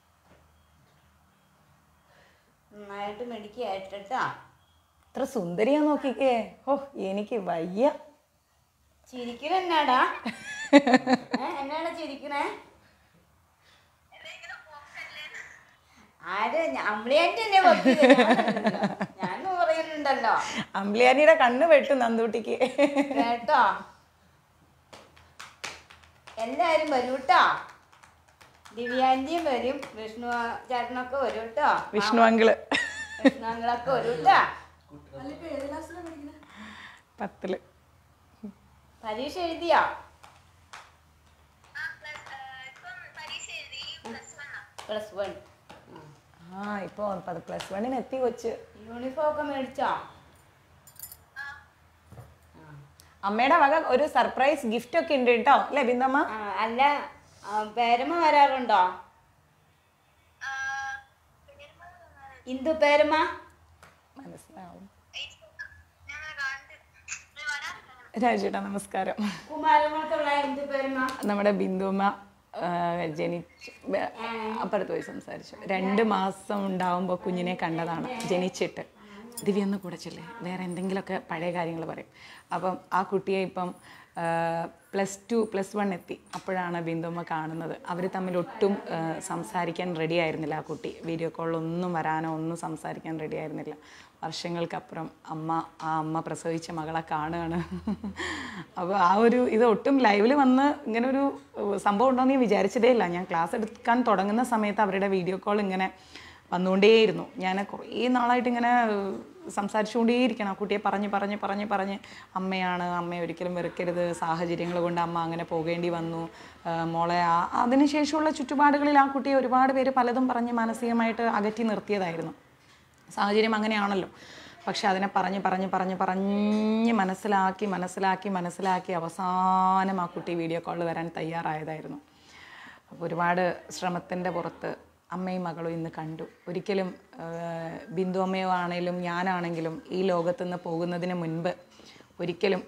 നന്നായിട്ട് മെഡിക്കായിട്ടാ ഇത്ര സുന്ദരിയാ നോക്കിക്കേ ഓ എനിക്ക് വയ്യ ചിരിക്കണെന്നാടാ എന്നാണ് ചിരിക്കണേ ആര് അമ്പിളിയാൻ്റെ എന്നെ ഞാൻ പറയുന്നുണ്ടല്ലോ അമ്പിളിയാനിയുടെ കണ്ണ് വെട്ടും നന്ദൂട്ടിക്ക് കേട്ടോ എല്ലാരും വരും കേട്ടോ ദിവ്യാന്റിയും വരും വിഷ്ണു ചേട്ടനൊക്കെ വരും കേട്ടോ വിഷ്ണു അങ്കിള് വിഷ്ണുങ്ങളൊക്കെ വരും കേട്ടോ പത്തില് പരീക്ഷ എഴുതിയോ ആ പ്ലസ് ഇപ്പം പരീക്ഷ എഴുതി പ്ലസ് വണ്ണാ പ്ലസ് വൺ ആ ഇപ്പൊ പ്ലസ് വണ്ണിന് എത്തി കൊച്ച് യൂണിഫോം ഒക്കെ മേടിച്ചോ അമ്മയുടെ വക ഒരു സർപ്രൈസ് ഗിഫ്റ്റ് ഒക്കെ ഉണ്ട് കേട്ടോ അല്ലേ ബിന്ദമ്മ ആ, അല്ല ആ, പേരമ്മ വരാറുണ്ടോ ആ, പെരുമ്പ വന്നാല് ഇന്ദു പേരമ്മ മനസ്സിലാവും ഞങ്ങളെ കണ്ട് ഇത് വരാറുണ്ട് രാജേട്ടാ നമസ്കാരം കുമാരമോളത്തുള്ള ഇന്ദു പേരമ്മ നമ്മുടെ ബിന്ദുമ്മ ആ, ജനിച്ച് ബ- അപ്പുറത്ത് പോയി സംസാരിച്ചു രണ്ട് മാസം ഉണ്ടാവുമ്പോൾ കുഞ്ഞിനെ കണ്ടതാണ് ജനിച്ചിട്ട് ദിവ്യൊന്ന് കൂടെ ചെല്ലേ വേറെ എന്തെങ്കിലുമൊക്കെ പഴയ കാര്യങ്ങൾ പറയും അപ്പം ആ കുട്ടിയെ ഇപ്പം പ്ലസ് ടു പ്ലസ് വൺ എത്തി അപ്പോഴാണ് ബിന്ദുമ്മ കാണുന്നത് അവർ തമ്മിൽ ഒട്ടും ആ, സംസാരിക്കാൻ റെഡി ആയിരുന്നില്ല ആ കുട്ടി വീഡിയോ കോളിലൊന്നും വരാനോ ഒന്നും സംസാരിക്കാൻ റെഡി ആയിരുന്നില്ല വർഷങ്ങൾക്കപ്പുറം അമ്മ ആ അമ്മ പ്രസവിച്ച മകളെ കാണുകയാണ് അപ്പോൾ ആ ഒരു ഇത് ഒട്ടും ലൈവിൽ വന്ന് ഇങ്ങനെ ഒരു ഏഹ്, സംഭവം ഉണ്ടോയെന്ന് ഞാൻ വിചാരിച്ചതേ ഇല്ല ഞാൻ ക്ലാസ് എടുക്കാൻ തുടങ്ങുന്ന സമയത്ത് അവരുടെ വീഡിയോ കോൾ ഇങ്ങനെ വന്നുകൊണ്ടേയിരുന്നു ഞാൻ കുറേ നാളായിട്ട് ഇങ്ങനെ ഏഹ്, സംസാരിച്ചുകൊണ്ടേയിരിക്കണം ആ കുട്ടിയെ പറഞ്ഞ് പറഞ്ഞ് പറഞ്ഞ് പറഞ്ഞ് അമ്മയാണ് അമ്മയെ ഒരിക്കലും വെറുക്കരുത് സാഹചര്യങ്ങൾ കൊണ്ട് അമ്മ അങ്ങനെ പോകേണ്ടി വന്നു ആ, മോളെ ആ അതിനുശേഷമുള്ള ചുറ്റുപാടുകളിൽ ആ കുട്ടിയെ ഒരുപാട് പേര് പലതും പറഞ്ഞ് മാനസികമായിട്ട് അകറ്റി നിർത്തിയതായിരുന്നു സാഹചര്യം അങ്ങനെയാണല്ലോ പക്ഷെ അതിനെ പറഞ്ഞ് പറഞ്ഞ് പറഞ്ഞ് പറഞ്ഞ് മനസ്സിലാക്കി മനസ്സിലാക്കി മനസ്സിലാക്കി അവസാനം ആ കുട്ടി വീഡിയോ കോളിൽ വരാൻ തയ്യാറായതായിരുന്നു അപ്പോൾ ഒരുപാട് ശ്രമത്തിൻ്റെ പുറത്ത് അമ്മയും മകളും ഇന്ന് കണ്ടു ഒരിക്കലും ആ, ബിന്ദു അമ്മയോ ആണെങ്കിലും ഞാനാണെങ്കിലും ഈ ലോകത്തു നിന്ന് പോകുന്നതിന് മുൻപ് ഒരിക്കലും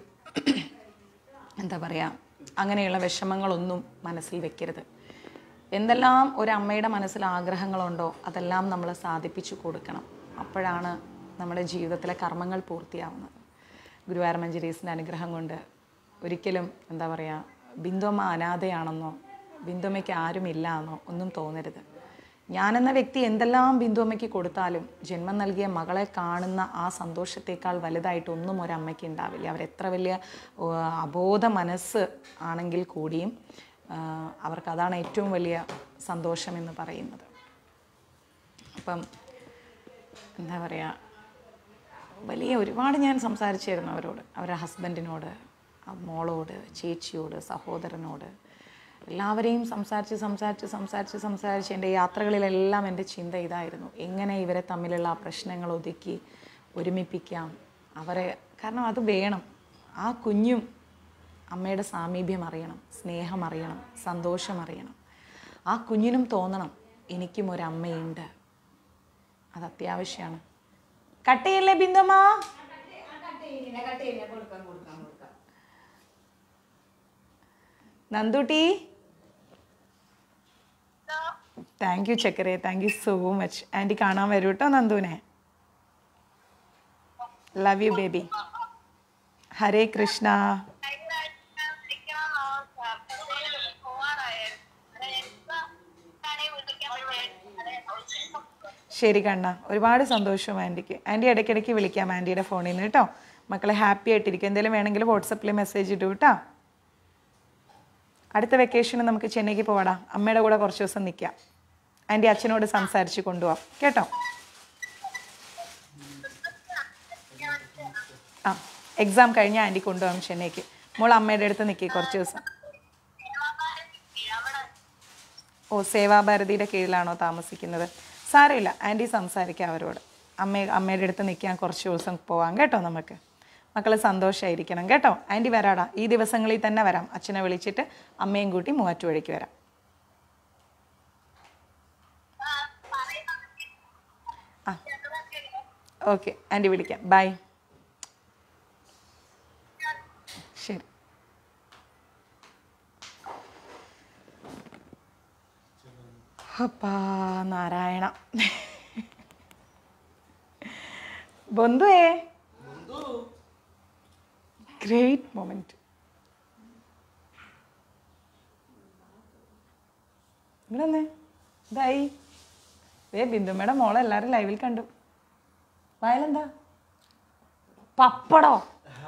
എന്താ പറയുക അങ്ങനെയുള്ള വിഷമങ്ങളൊന്നും മനസ്സിൽ വെക്കരുത് എന്തെല്ലാം ഒരു അമ്മയുടെ മനസ്സിൽ ആഗ്രഹങ്ങളുണ്ടോ അതെല്ലാം നമ്മൾ സാധിപ്പിച്ചു കൊടുക്കണം അപ്പോഴാണ് നമ്മുടെ ജീവിതത്തിലെ കർമ്മങ്ങൾ പൂർത്തിയാവുന്നത് ഗുരുവായൂർ മഞ്ജരീസിൻ്റെ അനുഗ്രഹം കൊണ്ട് ഒരിക്കലും എന്താ പറയുക ബിന്ദുമ്മ അനാഥയാണെന്നോ ബിന്ദുമ്മയ്ക്ക് ആരുമില്ല എന്നോ ഒന്നും തോന്നരുത് ഞാനെന്ന വ്യക്തി എന്തെല്ലാം ബിന്ദുമ്മയ്ക്ക് കൊടുത്താലും ജന്മം നൽകിയ മകളെ കാണുന്ന ആ സന്തോഷത്തേക്കാൾ വലുതായിട്ടൊന്നും ഒരമ്മയ്ക്ക് ഉണ്ടാവില്ല അവരെത്ര വലിയ ഓ, അബോധ മനസ്സ് ആണെങ്കിൽ കൂടിയും ആ, അവർക്ക് അതാണ് ഏറ്റവും വലിയ സന്തോഷം എന്ന് പറയുന്നത് അപ്പം എന്താ പറയുക വലിയ ഒരുപാട് ഞാൻ സംസാരിച്ചായിരുന്നു അവരോട് അവരുടെ ഹസ്ബൻഡിനോട് ആ മോളോട് ചേച്ചിയോട് സഹോദരനോട് എല്ലാവരെയും സംസാരിച്ച് സംസാരിച്ച് സംസാരിച്ച് സംസാരിച്ച് എൻ്റെ യാത്രകളിലെല്ലാം എൻ്റെ ചിന്ത ഇതായിരുന്നു എങ്ങനെ ഇവരെ തമ്മിലുള്ള ആ പ്രശ്നങ്ങൾ ഒതുക്കി ഒരുമിപ്പിക്കാം അവരെ കാരണം അത് വേണം ആ കുഞ്ഞും അമ്മയുടെ സാമീപ്യം അറിയണം സ്നേഹം അറിയണം സന്തോഷം അറിയണം ആ കുഞ്ഞിനും തോന്നണം എനിക്കും ഒരമ്മയുണ്ട് അത് അത്യാവശ്യമാണ് കട്ട് ചെയ്യല്ലേ ബിന്ദുമ്മ നന്ദുട്ടി താങ്ക് യു ചക്കരെ thank you so much aunty കാണാൻ വരൂ കേട്ടോ നന്ദുവിനെ love you baby Hare Krishna ശരി കണ്ണ ഒരുപാട് സന്തോഷം ആൻറ്റിക്ക് ആൻറ്റി ഇടയ്ക്കിടയ്ക്ക് വിളിക്കാം ആൻറ്റിയുടെ ഫോണിൽ നിന്ന് കേട്ടോ മക്കളെ ഹാപ്പി ആയിട്ടിരിക്കും എന്തെങ്കിലും വേണമെങ്കിൽ വാട്സപ്പിൽ മെസ്സേജ് ഇട്ടു കേട്ടോ അടുത്ത വെക്കേഷന് നമുക്ക് ചെന്നൈക്ക് പോവാടാ അമ്മയുടെ കൂടെ കുറച്ച് ദിവസം നിൽക്കാം ആൻറ്റി അച്ഛനോട് സംസാരിച്ച് കൊണ്ടുപോവാം കേട്ടോ ആ എക്സാം കഴിഞ്ഞാൽ ആൻറ്റി കൊണ്ടുപോകാം ചെന്നൈക്ക് മോൾ അമ്മയുടെ അടുത്ത് നിൽക്കി കുറച്ച് ദിവസം ഓ സേവാഭാരതിയുടെ കീഴിലാണോ താമസിക്കുന്നത് സാരമില്ല ആൻറ്റി സംസാരിക്കാം അവരോട് അമ്മ അമ്മയുടെ അടുത്ത് നിൽക്കാൻ കുറച്ച് ദിവസം പോവാം കേട്ടോ നമുക്ക് മക്കൾ സന്തോഷമായിരിക്കണം കേട്ടോ ആൻറ്റി വരാടാ ഈ ദിവസങ്ങളിൽ തന്നെ വരാം അച്ഛനെ വിളിച്ചിട്ട് അമ്മയും കൂട്ടി മൂവാറ്റുപുഴയ്ക്ക് വരാം ആ ഓക്കെ ആൻറ്റി വിളിക്കാം ബൈ ശരി അപ്പാ നാരായണ ബന്ധുവേ ഗ്രേറ്റ് മൊമെന്റ് ഇവിടെ വന്നേ ഇതായി ദേ ബിന്ദുമ്മയുടെ മോളെ എല്ലാവരും ലൈവിൽ കണ്ടു വയലെന്താ പപ്പടോ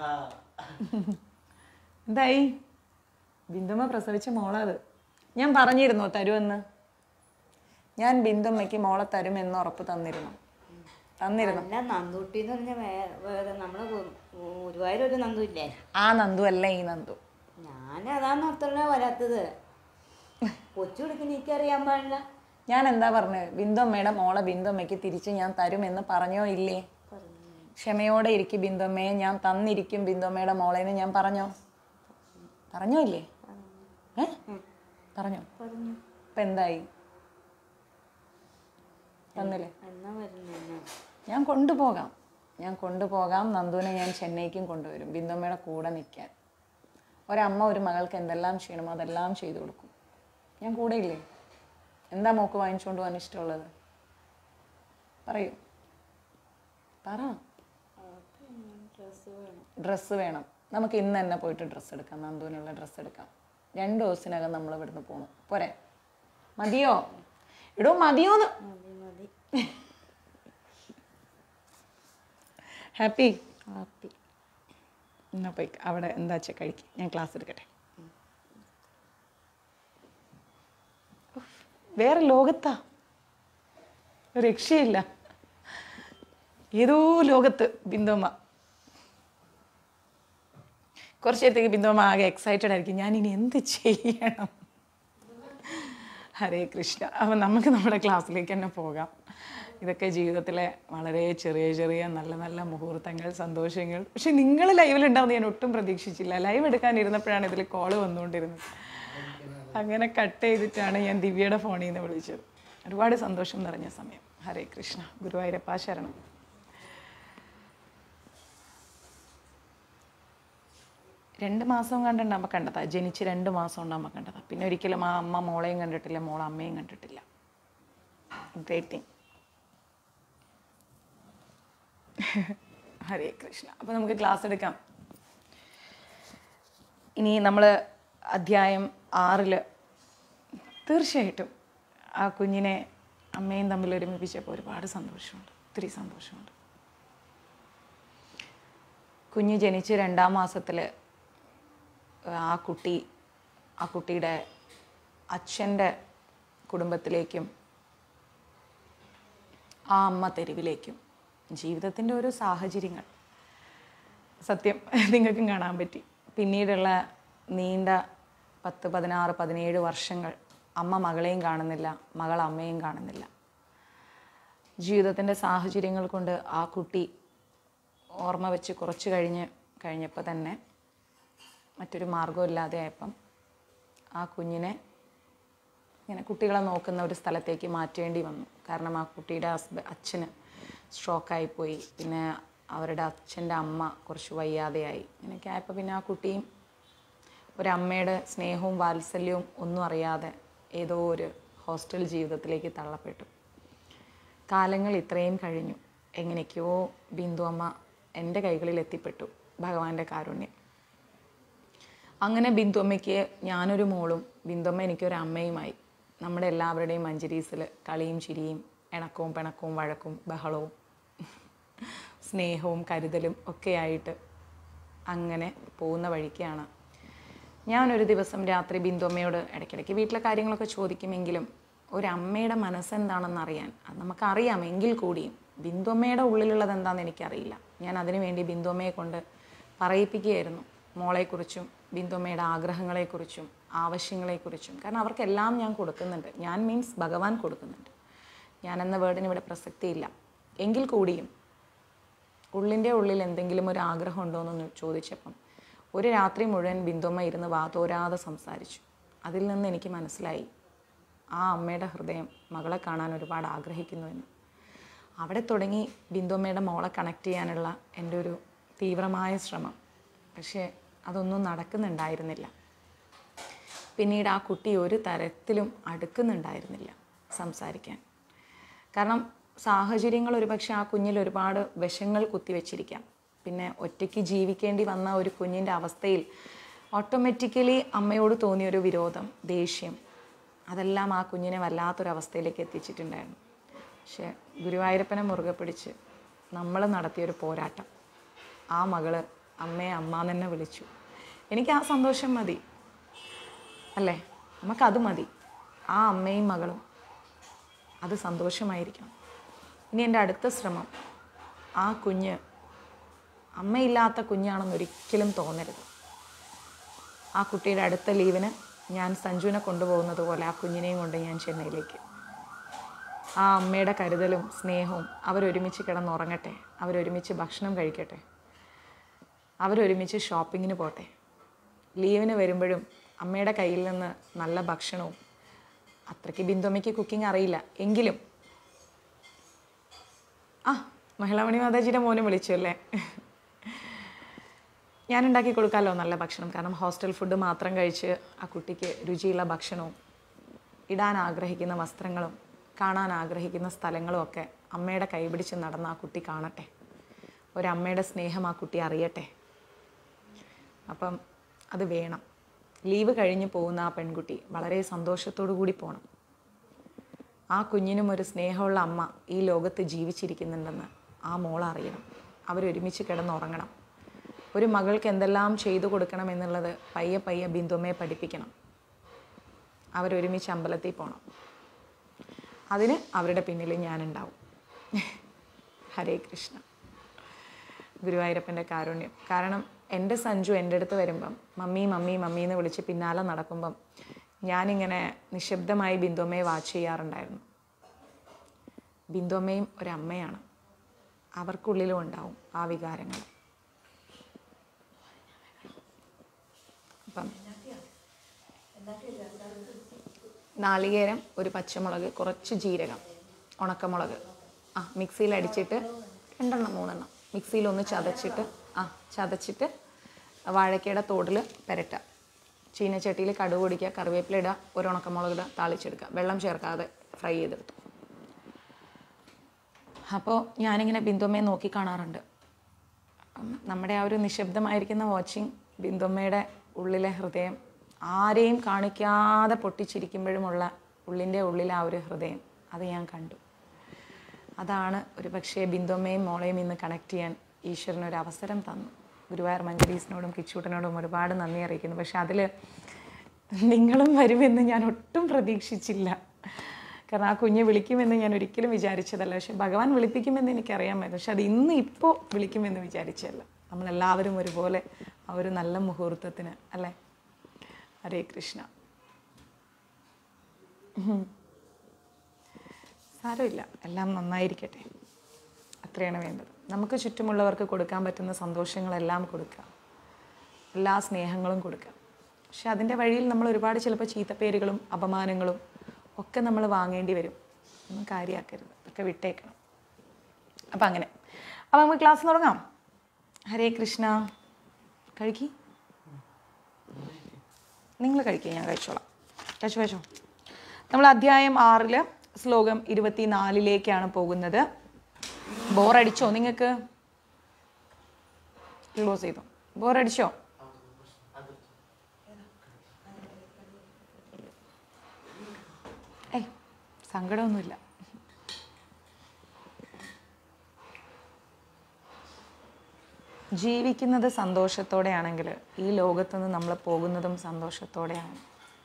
എന്തായി ബിന്ദുമ്മ പ്രസവിച്ച മോളത് ഞാൻ പറഞ്ഞിരുന്നോ തരുമെന്ന് ഞാൻ ബിന്ദുമ്മയ്ക്ക് മോളെ തരുമെന്ന് ഉറപ്പ് തന്നിരുന്നു തന്നിരുന്നു അല്ല നന്ദൂട്ടി എന്ന് പറഞ്ഞ വേറെ നമ്മളെ ഗുരുവായൂർ ഒരു നന്ദു ഇല്ലേ ആ നന്ദു അല്ല ഈ നന്ദു ഞാൻ അതാണ് അത്ര വരാത്തത് കൊച്ചു കൊടുക്കുന്ന എനിക്കറിയാൻ പാടില്ല ഞാൻ എന്താ പറഞ്ഞത് ബിന്ദുമ്മയുടെ മോളെ ബിന്ദുമ്മയ്ക്ക് തിരിച്ച് ഞാൻ തരുമെന്ന് പറഞ്ഞോ ഇല്ലേ ക്ഷമയോടെ ഇരിക്കും ബിന്ദുമ്മയെ ഞാൻ തന്നിരിക്കും ബിന്ദുമ്മയുടെ മോളേന്ന് ഞാൻ പറഞ്ഞോ പറഞ്ഞോ ഇല്ലേ ഏ പറഞ്ഞോ പറഞ്ഞു ഇപ്പൊ എന്തായി തന്നില്ലേ എന്നാ വരുന്നു ഞാൻ കൊണ്ടുപോകാം ഞാൻ കൊണ്ടുപോകാം നന്ദുവിനെ ഞാൻ ചെന്നൈക്കും കൊണ്ടുവരും ബിന്ദുമ്മയുടെ കൂടെ നിൽക്കാൻ ഒരമ്മ ഒരു മകൾക്ക് എന്തെല്ലാം ചെയ്യണമോ അതെല്ലാം ചെയ്തു കൊടുക്കും ഞാൻ കൂടെ ഇല്ലേ എന്താ മോക്ക് വാങ്ങിച്ചുകൊണ്ട് പോകാൻ ഇഷ്ടമുള്ളത് പറയൂ പറ ഡ്രസ്സ് വേണം ഡ്രസ്സ് വേണം നമുക്ക് ഇന്ന് തന്നെ പോയിട്ട് ഡ്രസ്സ് എടുക്കാം നന്ദുവിനുള്ള ഡ്രസ്സ് എടുക്കാം രണ്ട് ദിവസത്തിനകം നമ്മൾ ഇവിടുന്ന് പോകണം പോരെ മതിയോ ഇടോ മതിയോന്ന് മതി മതി ഹാപ്പി ഹാപ്പി എന്നാ പോയി അവിടെ എന്താ വെച്ചാൽ കഴിക്കും ഞാൻ ക്ലാസ് എടുക്കട്ടെ ഉഫ്, വേറെ ലോകത്താ ഒരു രക്ഷയില്ല ഏതോ ലോകത്ത് ബിന്ദുമ്മ കുറച്ച് നേരത്തേക്ക് ബിന്ദുമ്മ ആകെ എക്സൈറ്റഡ് ആയിരിക്കും ഞാൻ ഇനി എന്ത് ചെയ്യണം ഹരേ കൃഷ്ണ അപ്പം നമുക്ക് നമ്മുടെ ക്ലാസ്സിലേക്ക് തന്നെ പോകാം ഇതൊക്കെ ജീവിതത്തിലെ വളരെ ചെറിയ ചെറിയ നല്ല നല്ല മുഹൂർത്തങ്ങൾ സന്തോഷങ്ങൾ പക്ഷെ നിങ്ങൾ ലൈവിലുണ്ടാവുമെന്ന് ഞാൻ ഒട്ടും പ്രതീക്ഷിച്ചില്ല ലൈവ് എടുക്കാനിരുന്നപ്പോഴാണ് ഇതിൽ കോള് വന്നുകൊണ്ടിരുന്നത് അങ്ങനെ കട്ട് ചെയ്തിട്ടാണ് ഞാൻ ദിവ്യയുടെ ഫോണിൽ നിന്ന് വിളിച്ചത് ഒരുപാട് സന്തോഷം നിറഞ്ഞ സമയം ഹരേ കൃഷ്ണ ഗുരുവായൂരപ്പ ശരണം രണ്ട് മാസം കണ്ടുണ്ടാകുമ്പോൾ കണ്ടതാ ജനിച്ച് രണ്ട് മാസം ഉണ്ടാകുമ്പോൾ കണ്ടതാ പിന്നെ ഒരിക്കലും ആ അമ്മ മോളെയും കണ്ടിട്ടില്ല മോൾ അമ്മയും കണ്ടിട്ടില്ല ഗ്രേറ്റ് തിങ് ഹരേ കൃഷ്ണ അപ്പോൾ നമുക്ക് ക്ലാസ് എടുക്കാം ഇനി നമ്മൾ അധ്യായം ആറിൽ തീർച്ചയായിട്ടും ആ കുഞ്ഞിനെ അമ്മയും തമ്മിൽ ഒരുമിപ്പിച്ചപ്പോൾ ഒരുപാട് സന്തോഷമുണ്ട് ഒത്തിരി സന്തോഷമുണ്ട് കുഞ്ഞ് ജനിച്ച് രണ്ടാം മാസത്തിൽ ആ കുട്ടി ആ കുട്ടിയുടെ അച്ഛൻ്റെ കുടുംബത്തിലേക്കും ആ അമ്മ തെരുവിലേക്കും ജീവിതത്തിൻ്റെ ഓരോ സാഹചര്യങ്ങൾ സത്യം നിങ്ങൾക്കും കാണാൻ പറ്റി പിന്നീടുള്ള നീണ്ട പത്ത് പതിനാറ് പതിനേഴ് വർഷങ്ങൾ അമ്മ മകളെയും കാണുന്നില്ല മകൾ അമ്മയും കാണുന്നില്ല ജീവിതത്തിൻ്റെ സാഹചര്യങ്ങൾ കൊണ്ട് ആ കുട്ടി ഓർമ്മ വെച്ച് കുറച്ച് കഴിഞ്ഞ് കഴിഞ്ഞപ്പോൾ തന്നെ മറ്റൊരു മാർഗ്ഗമില്ലാതെ ആയപ്പം ആ കുഞ്ഞിനെ ഇങ്ങനെ കുട്ടികളെ നോക്കുന്ന ഒരു സ്ഥലത്തേക്ക് മാറ്റേണ്ടി വന്നു കാരണം ആ കുട്ടിയുടെ ഹസ്ബ അച്ഛന് സ്ട്രോക്കായിപ്പോയി പിന്നെ അവരുടെ അച്ഛൻ്റെ അമ്മ കുറച്ച് വയ്യാതെയായി ഇങ്ങനെയൊക്കെ ആയപ്പോൾ പിന്നെ ആ കുട്ടിയും ഒരമ്മയുടെ സ്നേഹവും വാത്സല്യവും ഒന്നും അറിയാതെ ഏതോ ഒരു ഹോസ്റ്റൽ ജീവിതത്തിലേക്ക് തള്ളപ്പെട്ടു കാലങ്ങൾ ഇത്രയും കഴിഞ്ഞു എങ്ങനെയൊക്കെയോ ബിന്ദു അമ്മ എൻ്റെ കൈകളിൽ എത്തിപ്പെട്ടു ഭഗവാന്റെ കാരുണ്യം അങ്ങനെ ബിന്ദുമ്മയ്ക്ക് ഞാനൊരു മോളും ബിന്ദുമ്മ എനിക്കൊരു അമ്മയുമായി നമ്മുടെ എല്ലാവരുടെയും മഞ്ചരീസിൽ കളിയും ചിരിയും ഇണക്കവും പിണക്കവും വഴക്കും ബഹളവും സ്നേഹവും കരുതലും ഒക്കെയായിട്ട് അങ്ങനെ പോകുന്ന വഴിക്കാണ് ഞാനൊരു ദിവസം രാത്രി ബിന്ദുമ്മയോട് ഇടയ്ക്കിടയ്ക്ക് വീട്ടിലെ കാര്യങ്ങളൊക്കെ ചോദിക്കുമെങ്കിലും ഒരു അമ്മയുടെ മനസ്സെന്താണെന്ന് അറിയാൻ അത് നമുക്കറിയാം എങ്കിൽ കൂടിയും ബിന്ദുമ്മയുടെ ഉള്ളിലുള്ളത് എന്താണെന്ന് എനിക്കറിയില്ല ഞാൻ അതിനു വേണ്ടി ബിന്ദുമ്മയെ കൊണ്ട് പറയിപ്പിക്കുകയായിരുന്നു മോളെക്കുറിച്ചും ബിന്ദുമ്മയുടെ ആഗ്രഹങ്ങളെക്കുറിച്ചും ആവശ്യങ്ങളെക്കുറിച്ചും കാരണം അവർക്കെല്ലാം ഞാൻ കൊടുക്കുന്നുണ്ട് ഞാൻ മീൻസ് ഭഗവാൻ കൊടുക്കുന്നുണ്ട് ഞാൻ എന്ന വേർഡിന് ഇവിടെ പ്രസക്തിയില്ല എങ്കിൽ കൂടിയും ഉള്ളിൻ്റെ ഉള്ളിൽ എന്തെങ്കിലും ഒരു ആഗ്രഹം ഉണ്ടോ എന്ന് ചോദിച്ചപ്പം ഒരു രാത്രി മുഴുവൻ ബിന്ദുമ്മ ഇരുന്ന് വാതോരാതെ സംസാരിച്ചു അതിൽ നിന്ന് എനിക്ക് മനസ്സിലായി ആ അമ്മയുടെ ഹൃദയം മകളെ കാണാൻ ഒരുപാട് ആഗ്രഹിക്കുന്നുവെന്ന് അവിടെ തുടങ്ങി ബിന്ദുമ്മയുടെ മോളെ കണക്ട് ചെയ്യാനുള്ള എൻ്റെ ഒരു തീവ്രമായ ശ്രമം പക്ഷേ അതൊന്നും നടക്കുന്നുണ്ടായിരുന്നില്ല പിന്നീട് ആ കുട്ടി ഒരു തരത്തിലും അടുക്കുന്നുണ്ടായിരുന്നില്ല സംസാരിക്കാൻ കാരണം സാഹചര്യങ്ങൾ ഒരുപക്ഷെ ആ കുഞ്ഞിൽ ഒരുപാട് വിഷങ്ങൾ കുത്തിവെച്ചിരിക്കാം പിന്നെ ഒറ്റയ്ക്ക് ജീവിക്കേണ്ടി വന്ന ഒരു കുഞ്ഞിൻ്റെ അവസ്ഥയിൽ ഓട്ടോമാറ്റിക്കലി അമ്മയോട് തോന്നിയൊരു വിരോധം ദേഷ്യം അതെല്ലാം ആ കുഞ്ഞിനെ വല്ലാത്തൊരവസ്ഥയിലേക്ക് എത്തിച്ചിട്ടുണ്ടായിരുന്നു പക്ഷേ ഗുരുവായൂരപ്പനെ മുറുകെ പിടിച്ച് നമ്മൾ നടത്തിയൊരു പോരാട്ടം ആ മകള് അമ്മയെ അമ്മ തന്നെ വിളിച്ചു എനിക്ക് ആ സന്തോഷം മതി അല്ലേ നമുക്കത് മതി ആ അമ്മയും മകളും അത് സന്തോഷമായിരിക്കണം ഇനി എൻ്റെ അടുത്ത ശ്രമം ആ കുഞ്ഞ് അമ്മയില്ലാത്ത കുഞ്ഞാണെന്ന് ഒരിക്കലും തോന്നരുത് ആ കുട്ടിയുടെ അടുത്ത ലീവിന് ഞാൻ സഞ്ജുവിനെ കൊണ്ടുപോകുന്നത് പോലെ ആ കുഞ്ഞിനെയും കൊണ്ട് ഞാൻ ചെന്നൈയിലേക്ക് ആ അമ്മയുടെ കരുതലും സ്നേഹവും അവരൊരുമിച്ച് കിടന്നുറങ്ങട്ടെ അവരൊരുമിച്ച് ഭക്ഷണം കഴിക്കട്ടെ അവരൊരുമിച്ച് ഷോപ്പിങ്ങിന് പോട്ടെ ലീവിന് വരുമ്പോഴും അമ്മയുടെ കയ്യിൽ നിന്ന് നല്ല ഭക്ഷണവും അത്രയ്ക്ക് ബിന്ദുമ്മയ്ക്ക് കുക്കിംഗ് അറിയില്ല എങ്കിലും ആ മഹിളാമണി മാതാജിയുടെ മോനെ വിളിച്ചു അല്ലേ ഞാൻ ഉണ്ടാക്കി കൊടുക്കാമല്ലോ നല്ല ഭക്ഷണം കാരണം ഹോസ്റ്റൽ ഫുഡ് മാത്രം കഴിച്ച് ആ കുട്ടിക്ക് രുചിയുള്ള ഭക്ഷണവും ഇടാൻ ആഗ്രഹിക്കുന്ന വസ്ത്രങ്ങളും കാണാൻ ആഗ്രഹിക്കുന്ന സ്ഥലങ്ങളും ഒക്കെ അമ്മയുടെ കൈപിടിച്ച് നടന്ന ആ കുട്ടി കാണട്ടെ ഒരമ്മയുടെ സ്നേഹം ആ കുട്ടി അറിയട്ടെ അപ്പം അത് വേണം ലീവ് കഴിഞ്ഞ് പോകുന്ന ആ പെൺകുട്ടി വളരെ സന്തോഷത്തോടു കൂടി പോകണം ആ കുഞ്ഞിനും ഒരു സ്നേഹമുള്ള അമ്മ ഈ ലോകത്ത് ജീവിച്ചിരിക്കുന്നുണ്ടെന്ന് ആ മോൾ അറിയണം അവരൊരുമിച്ച് കിടന്നുറങ്ങണം ഒരു മകൾക്ക് എന്തെല്ലാം ചെയ്തു കൊടുക്കണം എന്നുള്ളത് പയ്യെ പയ്യെ ബിന്ദുമ്മയെ പഠിപ്പിക്കണം അവരൊരുമിച്ച് അമ്പലത്തിൽ പോകണം അതിന് അവരുടെ പിന്നിൽ ഞാനുണ്ടാവും ഹരേ കൃഷ്ണ ഗുരുവായൂരപ്പൻ്റെ കാരുണ്യം കാരണം എൻ്റെ സഞ്ജു എൻ്റെ അടുത്ത് വരുമ്പം മമ്മി മമ്മി മമ്മി എന്ന് വിളിച്ച് പിന്നാലെ നടക്കുമ്പം ഞാനിങ്ങനെ നിശബ്ദമായി ബിന്ദുമ്മയെ വാച്ച് ചെയ്യാറുണ്ടായിരുന്നു ബിന്ദുമ്മയും ഒരമ്മയാണ് അവർക്കുള്ളിലും ഉണ്ടാവും ആ വികാരങ്ങൾ അപ്പം നാളികേരം ഒരു പച്ചമുളക് കുറച്ച് ജീരകം ഉണക്കമുളക് ആ മിക്സിയിൽ അടിച്ചിട്ട് രണ്ടെണ്ണം മൂന്നെണ്ണം മിക്സിയിൽ ഒന്ന് ചതച്ചിട്ട് ആ ചതച്ചിട്ട് വാഴക്കയുടെ തോടിൽ പെരട്ടുക ചീനച്ചട്ടിയിൽ കടുക് പൊടിക്കുക കറിവേപ്പില ഇടുക ഒരു ഉണക്കമുളക് ഇടുക താളിച്ചെടുക്കുക വെള്ളം ചേർക്കാതെ ഫ്രൈ ചെയ്തെടുത്തു അപ്പോൾ ഞാനിങ്ങനെ ബിന്ദുമ്മയെ നോക്കി കാണാറുണ്ട് ഉം, നമ്മുടെ ആ ഒരു നിശബ്ദമായിരിക്കുന്ന വാച്ചിങ് ബിന്ദുമ്മയുടെ ഉള്ളിലെ ഹൃദയം ആരെയും കാണിക്കാതെ പൊട്ടിച്ചിരിക്കുമ്പോഴുമുള്ള ഉള്ളിൻ്റെ ഉള്ളിലെ ആ ഒരു ഹൃദയം അത് ഞാൻ കണ്ടു അതാണ് ഒരു പക്ഷേ ബിന്ദുമ്മയും മോളെയും ഇന്ന് കണക്ട് ചെയ്യാൻ ഈശ്വരൻ ഒരു അവസരം തന്നു ഗുരുവായൂർ മഞ്ജരീസിനോടും കിച്ചൂട്ടനോടും ഒരുപാട് നന്ദി അറിയിക്കുന്നു പക്ഷെ അതിൽ നിങ്ങളും വരുമെന്ന് ഞാൻ ഒട്ടും പ്രതീക്ഷിച്ചില്ല കാരണം ആ കുഞ്ഞ് വിളിക്കുമെന്ന് ഞാൻ ഒരിക്കലും വിചാരിച്ചതല്ല പക്ഷെ ഭഗവാൻ വിളിപ്പിക്കുമെന്ന് എനിക്കറിയാമായിരുന്നു പക്ഷെ അത് ഇന്ന് ഇപ്പോൾ വിളിക്കുമെന്ന് വിചാരിച്ചല്ല നമ്മളെല്ലാവരും ഒരുപോലെ ആ ഒരു നല്ല മുഹൂർത്തത്തിന് അല്ലേ ഹരേ കൃഷ്ണ ഉം. സാരമില്ല എല്ലാം നന്നായിരിക്കട്ടെ അത്രയാണ് വേണ്ടത് നമുക്ക് ചുറ്റുമുള്ളവർക്ക് കൊടുക്കാൻ പറ്റുന്ന സന്തോഷങ്ങളെല്ലാം കൊടുക്കുക എല്ലാ സ്നേഹങ്ങളും കൊടുക്കുക പക്ഷെ അതിൻ്റെ വഴിയിൽ നമ്മൾ ഒരുപാട് ചിലപ്പോൾ ചീത്തപ്പേരുകളും അപമാനങ്ങളും ഒക്കെ നമ്മൾ വാങ്ങേണ്ടി വരും ഒന്നും കാര്യമാക്കരുത് ഒക്കെ വിട്ടേക്കണം അപ്പം അങ്ങനെ അപ്പം നമുക്ക് ക്ലാസ് തുടങ്ങാം ഹരേ കൃഷ്ണ കഴിക്കി നിങ്ങൾ കഴിക്കുക ഞാൻ കഴിച്ചോളാം കഴിച്ചോ കഴിച്ചോ നമ്മൾ അധ്യായം ആറിൽ ശ്ലോകം ഇരുപത്തിനാലിലേക്കാണ് പോകുന്നത് ബോറടിച്ചോ നിങ്ങൾക്ക് ക്ലോസ് ചെയ്തോ ബോറടിച്ചോ ഏയ് സങ്കടമൊന്നുമില്ല ജീവിക്കുന്നത് സന്തോഷത്തോടെയാണെങ്കിൽ ഈ ലോകത്തുനിന്ന് നമ്മൾ പോകുന്നതും സന്തോഷത്തോടെയാണ്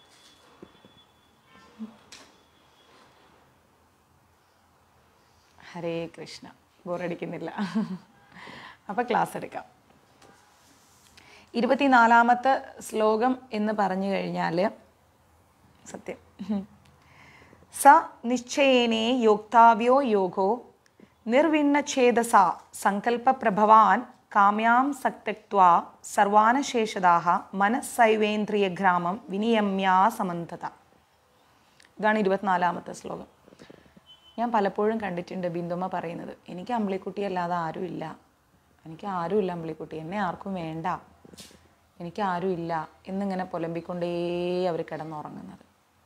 ഹരേ കൃഷ്ണ ബോറടിക്കുന്നില്ല അപ്പം ക്ലാസ് എടുക്കാം ഇരുപത്തിനാലാമത്തെ ശ്ലോകം എന്ന് പറഞ്ഞു കഴിഞ്ഞാൽ സത്യം സ നിശ്ചയേനേ യോക്താവ്യോ യോഗോ നിർവിണ്ണഛേദസ സങ്കല്പപ്രഭവാൻ കാമ്യാം സക്തക്വാ സർവാനശേഷദാഹ മനസ്സൈവേന്ദ്രിയഗ്രാമം വിനിയമ്യാ സമന്തത ഇതാണ് ഇരുപത്തിനാലാമത്തെ ശ്ലോകം ഞാൻ പലപ്പോഴും കണ്ടിട്ടുണ്ട് ബിന്ദുമ്മ പറയുന്നത് എനിക്ക് അമ്പിളിക്കുട്ടി അല്ലാതെ ആരുമില്ല എനിക്ക് ആരുമില്ല അമ്പിളിക്കുട്ടി എന്നെ ആർക്കും വേണ്ട എനിക്ക് ആരുമില്ല എന്നിങ്ങനെ പുലമ്പിക്കൊണ്ടേ അവർ കിടന്നുറങ്ങുന്നത്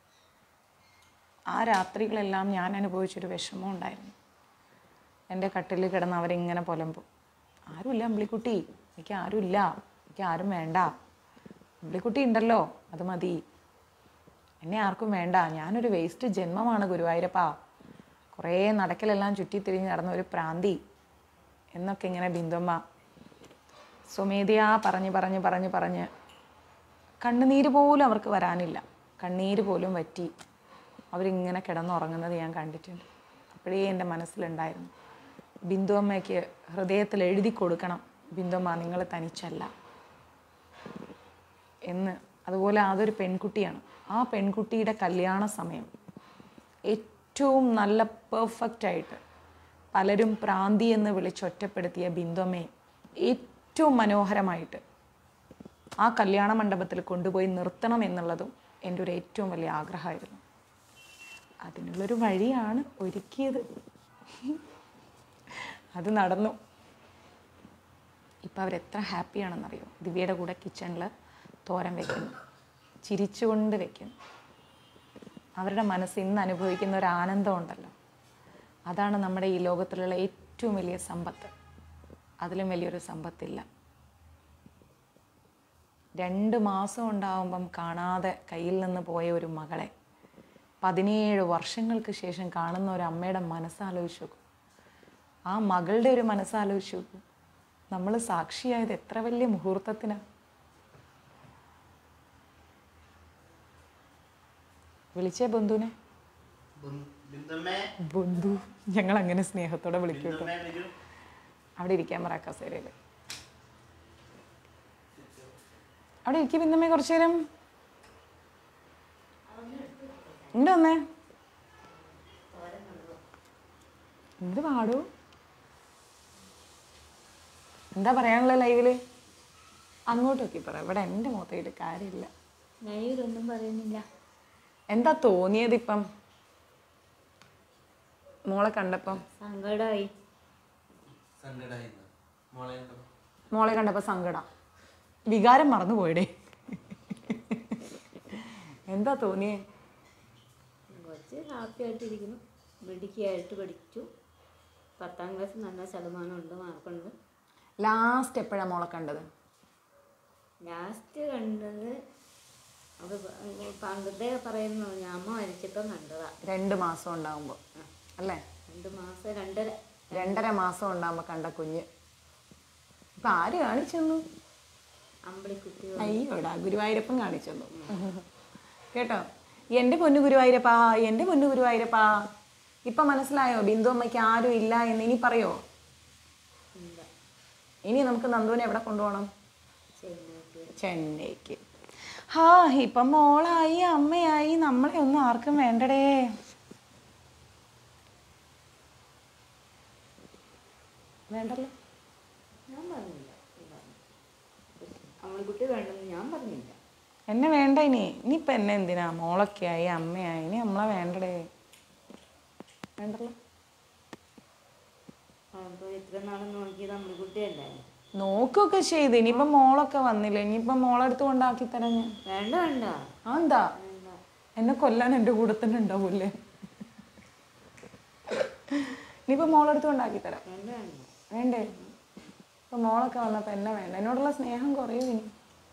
ആ രാത്രികളെല്ലാം ഞാൻ അനുഭവിച്ചൊരു വിഷമം ഉണ്ടായിരുന്നു എൻ്റെ കട്ടിലിൽ കിടന്ന് അവരിങ്ങനെ പുലമ്പും ആരുമില്ല അമ്പിളിക്കുട്ടി എനിക്ക് ആരുമില്ല എനിക്ക് ആരും വേണ്ട അമ്പിളിക്കുട്ടി ഉണ്ടല്ലോ അത് മതി എന്നെ ആർക്കും വേണ്ട ഞാനൊരു വേസ്റ്റ് ജന്മമാണ് ഗുരുവായൂരപ്പ കുറേ നടക്കലെല്ലാം ചുറ്റിത്തിരിഞ്ഞ് നടന്ന ഒരു പ്രാന്തി എന്നൊക്കെ ഇങ്ങനെ ബിന്ദുമ്മ സ്വമേധയാ പറഞ്ഞ് പറഞ്ഞ് പറഞ്ഞ് പറഞ്ഞ് കണ്ണുനീര് പോലും അവർക്ക് വരാനില്ല കണ്ണീര് പോലും വറ്റി അവരിങ്ങനെ കിടന്നുറങ്ങുന്നത് ഞാൻ കണ്ടിട്ടുണ്ട് അപ്പോഴേ എൻ്റെ മനസ്സിലുണ്ടായിരുന്നു ബിന്ദുമ്മയ്ക്ക് ഹൃദയത്തിൽ എഴുതി കൊടുക്കണം ബിന്ദുമ്മ നിങ്ങൾ തനിച്ചല്ല എന്ന് അതുപോലെ അതൊരു പെൺകുട്ടിയാണ് ആ പെൺകുട്ടിയുടെ കല്യാണ സമയം ഏറ്റവും നല്ല പെർഫെക്റ്റ് ആയിട്ട് പലരും പ്രാന്തി എന്ന് വിളിച്ചൊറ്റപ്പെടുത്തിയ ബിന്ദുമ്മയെ ഏറ്റവും മനോഹരമായിട്ട് ആ കല്യാണ മണ്ഡപത്തിൽ കൊണ്ടുപോയി നിർത്തണം എന്നുള്ളതും എൻ്റെ ഒരു ഏറ്റവും വലിയ ആഗ്രഹമായിരുന്നു അതിനുള്ളൊരു വഴിയാണ് ഒരുക്കിയത് അത് നടന്നു ഇപ്പം അവരെത്ര ഹാപ്പിയാണെന്നറിയോ ദിവ്യയുടെ കൂടെ കിച്ചണിൽ തോരൻ വെക്കുന്നു ചിരിച്ചുകൊണ്ട് വെക്കുന്നു അവരുടെ മനസ്സ് ഇന്ന് അനുഭവിക്കുന്ന ഒരു ആനന്ദം ഉണ്ടല്ലോ അതാണ് നമ്മുടെ ഈ ലോകത്തിലുള്ള ഏറ്റവും വലിയ സമ്പത്ത് അതിലും വലിയൊരു സമ്പത്തില്ല രണ്ട് മാസം ഉണ്ടാവുമ്പം കാണാതെ കയ്യിൽ നിന്ന് പോയ ഒരു മകളെ പതിനേഴ് വർഷങ്ങൾക്ക് ശേഷം കാണുന്ന ഒരു അമ്മയുടെ മനസ്സാലോചിച്ച് നോക്കും ആ മകളുടെ ഒരു മനസ്സാലോചിച്ച് നോക്കും നമ്മൾ സാക്ഷിയായത് എത്ര വലിയ മുഹൂർത്തത്തിനാണ് വിളിച്ചേ ബന്ധുവിനെ ബിന്ദമ്മേ ബന്ധു ഞങ്ങൾ അങ്ങനെ സ്നേഹത്തോടെ വിളിക്കും കേട്ടോ ബിന്ദമ്മേ വരൂ അവിടെ ഇരിക്കാൻ പറ കസേരയിൽ അവിടെ ഇരിക്കും പിന്നമ്മേ കുറച്ചു നേരം ഉണ്ട് വന്നേ എന്ത് പാടൂ എന്താ പറയാനുള്ള ലൈവില് അങ്ങോട്ടൊക്കെ പറ ഇവിടെ എൻ്റെ മുഖത്തേക്ക് കാര്യമില്ല ഞാൻ ഇതൊന്നും പറയുന്നില്ല എന്താ തോന്നിയത് ഇപ്പം മോളെ കണ്ടപ്പം സങ്കടമായി സങ്കടായിരുന്നു മോളെ എന്തോ മോളെ കണ്ടപ്പോൾ സങ്കടം വികാരം മറന്നു പോയിടേ എന്താ തോന്നിയേ കുറച്ച് ഹാപ്പി ആയിട്ടിരിക്കുന്നു മിടുക്കിയായിട്ട് പഠിച്ചു പത്താം ക്ലാസ് നല്ല ശതമാനമുണ്ട് മാർക്കുണ്ട് ലാസ്റ്റ് എപ്പോഴാണ് മോളെ കണ്ടത് ലാസ്റ്റ് കണ്ടത് അത് പണ്ടത്തെ പറയുന്നു ഞാൻ അമ്മ മരിച്ചപ്പം കണ്ടതാ രണ്ട് മാസം ഉണ്ടാകുമ്പോൾ അല്ലേ രണ്ട് മാസം രണ്ടര രണ്ടര മാസം ഉണ്ടാകുമ്പോൾ കണ്ട കുഞ്ഞ് ഇപ്പം ആര് കാണിച്ചെന്നു അമ്പളിക്കുട്ടി അയ്യോടാ ഗുരുവായൂരപ്പൻ കാണിച്ചെന്നു കേട്ടോ എൻ്റെ പൊന്നു ഗുരുവായൂരപ്പാ എൻ്റെ പൊന്നു ഗുരുവായൂരപ്പാ ഇപ്പം മനസ്സിലായോ ബിന്ദു അമ്മയ്ക്ക് ആരും ഇല്ല എന്ന് ഇനി പറയോ ഉണ്ട് ഇനി നമുക്ക് നന്ദുവിനെ എവിടെ കൊണ്ടുപോകണം ചെന്നൈക്ക് ചെന്നൈക്ക് ഹാ ഇപ്പം മോളായി അമ്മയായി നമ്മളെ ഒന്നും ആർക്കും വേണ്ടടേ വേണ്ടല്ലോ ഞാൻ പറഞ്ഞില്ല അമ്മളിക്കുട്ടി വേണ്ടെന്ന് ഞാൻ പറഞ്ഞില്ല എന്നെ വേണ്ട ഇനി ഇനിയിപ്പം എന്നെ എന്തിനാ മോളൊക്കെ ആയി അമ്മയായി ഇനി നമ്മളെ വേണ്ടടേ വേണ്ടല്ലോ അപ്പോൾ ഇത്ര നാളും നോക്കിയത് അമ്മളിക്കുട്ടിയല്ലേ നോക്കുകയൊക്കെ ചെയ്ത് ഇനിയിപ്പം മോളൊക്കെ വന്നില്ല ഇനിയിപ്പം മോളെടുത്ത് കൊണ്ടാക്കി തരാം ഞാൻ വേണ്ട വേണ്ട ആ എന്താ വേണ്ട എന്നെ കൊല്ലാൻ എൻ്റെ കൂടെ തന്നെ ഉണ്ടാവൂല്ലേ ഇനിയിപ്പം മോളെടുത്ത് കൊണ്ടാക്കി തരാം വേണ്ട വേണ്ട വേണ്ടേ ഇപ്പൊ മോളൊക്കെ വന്നപ്പോ എന്നെ വേണ്ട എന്നോടുള്ള സ്നേഹം കുറയും ഇനി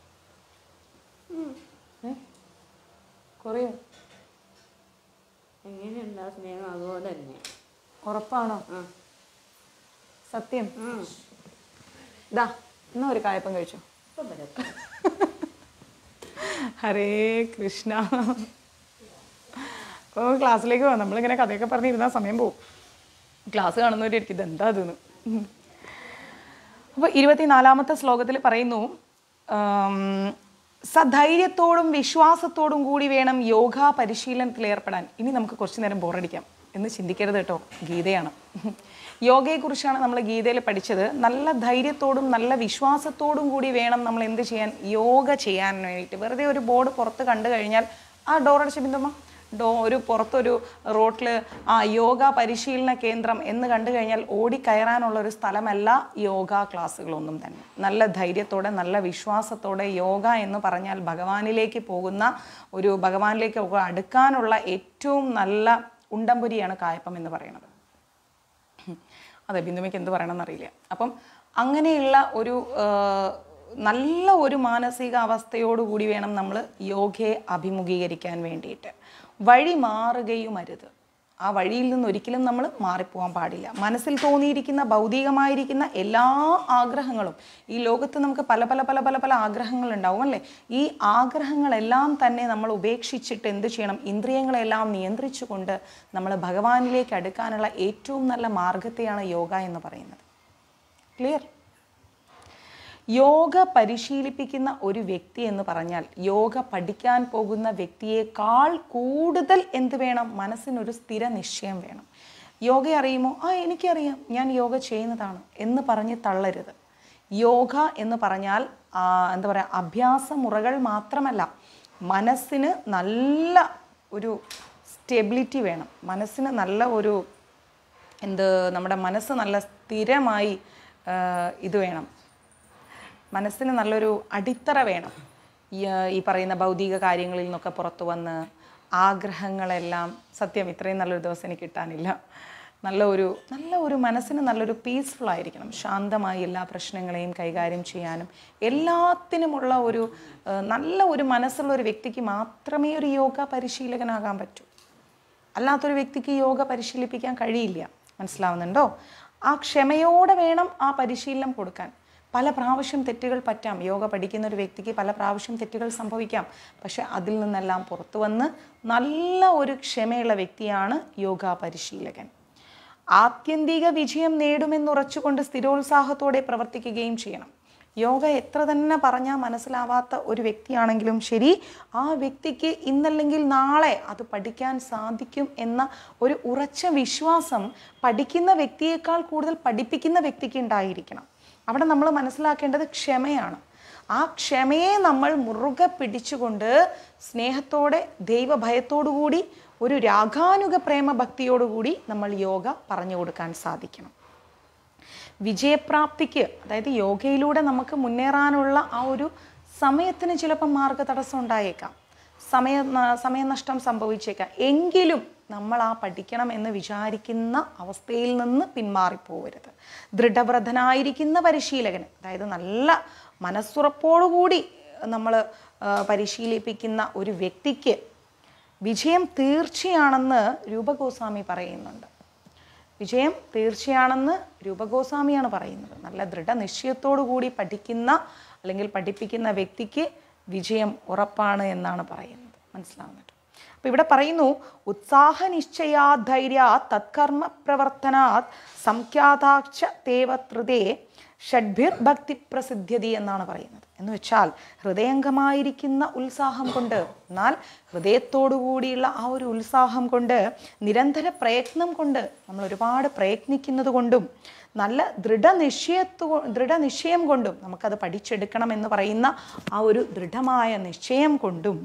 ഏ? കുറയും എങ്ങനെയുണ്ട് ആ സ്നേഹം അതുപോലെ തന്നെ ഉറപ്പാണോ ആ സത്യം ആ ഇതാ എന്നാ ഒരു കായപ്പം കഴിച്ചോ ഇപ്പം വരാം ഹരേ കൃഷ്ണ അപ്പോൾ ക്ലാസ്സിലേക്ക് പോകാം നമ്മളിങ്ങനെ കഥയൊക്കെ പറഞ്ഞിരുന്നാൽ സമയം പോകും ക്ലാസ് കാണുന്നവരായിരിക്കും ഇതെന്താ അതെന്ന് അപ്പോൾ ഇരുപത്തിനാലാമത്തെ ശ്ലോകത്തിൽ പറയുന്നു ആം, സധൈര്യത്തോടും വിശ്വാസത്തോടും കൂടി വേണം യോഗ പരിശീലനത്തിൽ ഏർപ്പെടാൻ ഇനി നമുക്ക് കുറച്ചു നേരം ബോറടിക്കാം എന്ന് ചിന്തിക്കരുത് കേട്ടോ ഗീതയാണ് യോഗയെക്കുറിച്ചാണ് നമ്മൾ ഗീതയിൽ പഠിച്ചത് നല്ല ധൈര്യത്തോടും നല്ല വിശ്വാസത്തോടും കൂടി വേണം നമ്മൾ എന്ത് ചെയ്യാൻ യോഗ ചെയ്യാൻ വേണ്ടിയിട്ട് വെറുതെ ഒരു ബോർഡ് പുറത്ത് കണ്ടു കഴിഞ്ഞാൽ ആ ഡോറടിച്ച ബിന്ദുമ്മ ഡോ ഒരു പുറത്തൊരു റോട്ടിൽ ആ യോഗ പരിശീലന കേന്ദ്രം എന്ന് കണ്ടു കഴിഞ്ഞാൽ ഓടിക്കയറാനുള്ള ഒരു സ്ഥലമല്ല യോഗ ക്ലാസ്സുകളൊന്നും തന്നെ നല്ല ധൈര്യത്തോടെ നല്ല വിശ്വാസത്തോടെ യോഗ എന്ന് പറഞ്ഞാൽ ഭഗവാനിലേക്ക് പോകുന്ന ഒരു ഭഗവാനിലേക്ക് ഒക്കെ അടുക്കാനുള്ള ഏറ്റവും നല്ല ഉണ്ടംപുരിയാണ് കായപ്പം എന്ന് പറയുന്നത് അതെ ബിന്ദുമയ്ക്ക് എന്ത് പറയണമെന്ന് അറിയില്ല അപ്പം അങ്ങനെയുള്ള ഒരു ആ, നല്ല ഒരു മാനസികാവസ്ഥയോടുകൂടി വേണം നമ്മൾ യോഗയെ അഭിമുഖീകരിക്കാൻ വേണ്ടിയിട്ട് വഴി മാറുകയും അരുത് ആ വഴിയിൽ നിന്ന് ഒരിക്കലും നമ്മൾ മാറിപ്പോകാൻ പാടില്ല മനസ്സിൽ തോന്നിയിരിക്കുന്ന ഭൗതികമായിരിക്കുന്ന എല്ലാ ആഗ്രഹങ്ങളും ഈ ലോകത്ത് നമുക്ക് പല പല പല പല പല ആഗ്രഹങ്ങൾ ഉണ്ടാവും അല്ലേ ഈ ആഗ്രഹങ്ങളെല്ലാം തന്നെ നമ്മൾ ഉപേക്ഷിച്ചിട്ട് എന്ത് ചെയ്യണം ഇന്ദ്രിയങ്ങളെല്ലാം നിയന്ത്രിച്ചുകൊണ്ട് നമ്മൾ ഭഗവാനിലേക്ക് അടുക്കാനുള്ള ഏറ്റവും നല്ല മാർഗത്തെയാണ് യോഗ എന്ന് പറയുന്നത് ക്ലിയർ യോഗ പരിശീലിപ്പിക്കുന്ന ഒരു വ്യക്തി എന്ന് പറഞ്ഞാൽ യോഗ പഠിക്കാൻ പോകുന്ന വ്യക്തിയേക്കാൾ കൂടുതൽ എന്ത് വേണം മനസ്സിനൊരു സ്ഥിര നിശ്ചയം വേണം യോഗ അറിയുമോ ആ എനിക്കറിയാം ഞാൻ യോഗ ചെയ്യുന്നതാണ് എന്ന് പറഞ്ഞ് തള്ളരുത് യോഗ എന്ന് പറഞ്ഞാൽ ആ, എന്താ പറയുക അഭ്യാസ മുറകൾ മാത്രമല്ല മനസ്സിന് നല്ല ഒരു സ്റ്റെബിലിറ്റി വേണം മനസ്സിന് നല്ല ഒരു എന്ത് നമ്മുടെ മനസ്സ് നല്ല സ്ഥിരമായി ആ, ഇത് വേണം മനസ്സിന് നല്ലൊരു അടിത്തറ വേണം ഈ ആ, ഈ പറയുന്ന ഭൗതിക കാര്യങ്ങളിൽ നിന്നൊക്കെ പുറത്തു വന്ന് ആഗ്രഹങ്ങളെല്ലാം സത്യം ഇത്രയും നല്ലൊരു ദിവസം എനിക്ക് കിട്ടാനില്ല നല്ല ഒരു നല്ല ഒരു മനസ്സിന് നല്ലൊരു പീസ്ഫുൾ ആയിരിക്കണം ശാന്തമായി എല്ലാ പ്രശ്നങ്ങളെയും കൈകാര്യം ചെയ്യാനും എല്ലാത്തിനുമുള്ള ഒരു ആ, നല്ല ഒരു മനസ്സുള്ള ഒരു വ്യക്തിക്ക് മാത്രമേ ഒരു യോഗ പരിശീലകനാകാൻ പറ്റൂ അല്ലാത്തൊരു വ്യക്തിക്ക് യോഗ പരിശീലിപ്പിക്കാൻ കഴിയില്ല മനസ്സിലാവുന്നുണ്ടോ ആ ക്ഷമയോടെ വേണം ആ പരിശീലനം കൊടുക്കാൻ പല പ്രാവശ്യം തെറ്റുകൾ പറ്റാം യോഗ പഠിക്കുന്ന ഒരു വ്യക്തിക്ക് പല പ്രാവശ്യം തെറ്റുകൾ സംഭവിക്കാം പക്ഷെ അതിൽ നിന്നെല്ലാം പുറത്തു വന്ന് നല്ല ഒരു ക്ഷമയുള്ള വ്യക്തിയാണ് യോഗ പരിശീലകൻ ആത്യന്തിക വിജയം നേടുമെന്നുറച്ചുകൊണ്ട് സ്ഥിരോത്സാഹത്തോടെ പ്രവർത്തിക്കുകയും ചെയ്യണം യോഗ എത്ര തന്നെ പറഞ്ഞാൽ മനസ്സിലാവാത്ത ഒരു വ്യക്തിയാണെങ്കിലും ശരി ആ വ്യക്തിക്ക് ഇന്നല്ലെങ്കിൽ നാളെ അത് പഠിക്കാൻ സാധിക്കും എന്ന ഒരു ഉറച്ച വിശ്വാസം പഠിക്കുന്ന വ്യക്തിയേക്കാൾ കൂടുതൽ പഠിപ്പിക്കുന്ന വ്യക്തിക്ക് ഉണ്ടായിരിക്കണം അവിടെ നമ്മൾ മനസ്സിലാക്കേണ്ടത് ക്ഷമയാണ് ആ ക്ഷമയെ നമ്മൾ മുറുകെ പിടിച്ചുകൊണ്ട് സ്നേഹത്തോടെ ദൈവഭയത്തോടുകൂടി ഒരു രാഗാനുഗ പ്രേമ ഭക്തിയോടുകൂടി നമ്മൾ യോഗ പറഞ്ഞു കൊടുക്കാൻ സാധിക്കണം വിജയപ്രാപ്തിക്ക് അതായത് യോഗയിലൂടെ നമുക്ക് മുന്നേറാനുള്ള ആ ഒരു സമയത്തിന് ചിലപ്പോൾ മാർഗ തടസ്സം ഉണ്ടായേക്കാം സമയ സമയനഷ്ടം സംഭവിച്ചേക്കാം എങ്കിലും നമ്മൾ ആ പഠിക്കണം എന്ന് വിചാരിക്കുന്ന അവസ്ഥയിൽ നിന്ന് പിന്മാറിപ്പോവരുത് ദൃഢവ്രതനായിരിക്കുന്ന പരിശീലകന് അതായത് നല്ല മനസ്സുറപ്പോടുകൂടി നമ്മൾ പരിശീലിപ്പിക്കുന്ന ഒരു വ്യക്തിക്ക് വിജയം തീർച്ചയാണെന്ന് രൂപഗോസ്വാമി പറയുന്നുണ്ട് വിജയം തീർച്ചയാണെന്ന് രൂപഗോസ്വാമിയാണ് പറയുന്നത് നല്ല ദൃഢനിശ്ചയത്തോടു കൂടി പഠിക്കുന്ന അല്ലെങ്കിൽ പഠിപ്പിക്കുന്ന വ്യക്തിക്ക് വിജയം ഉറപ്പാണ് എന്നാണ് പറയുന്നത് മനസ്സിലാവുന്നുണ്ട് അപ്പോൾ ഇവിടെ പറയുന്നു ഉത്സാഹ നിശ്ചയാ ധൈര്യ തത്കർമ്മ പ്രവർത്തനാത് സംഖ്യാതാക്ഷ തേവത്രിതേ ഷഡ്ഭിർ ഭക്തി പ്രസിദ്ധ്യതി എന്നാണ് പറയുന്നത് എന്ന് വെച്ചാൽ ഹൃദയംഗമായിരിക്കുന്ന ഉത്സാഹം കൊണ്ട് എന്നാൽ ഹൃദയത്തോടു കൂടിയുള്ള ആ ഒരു ഉത്സാഹം കൊണ്ട് നിരന്തര പ്രയത്നം കൊണ്ട് നമ്മൾ ഒരുപാട് പ്രയത്നിക്കുന്നത് കൊണ്ടും നല്ല ദൃഢനിശ്ചയത്തു ദൃഢനിശ്ചയം കൊണ്ടും നമുക്കത് പഠിച്ചെടുക്കണം എന്ന് പറയുന്ന ആ ഒരു ദൃഢമായ നിശ്ചയം കൊണ്ടും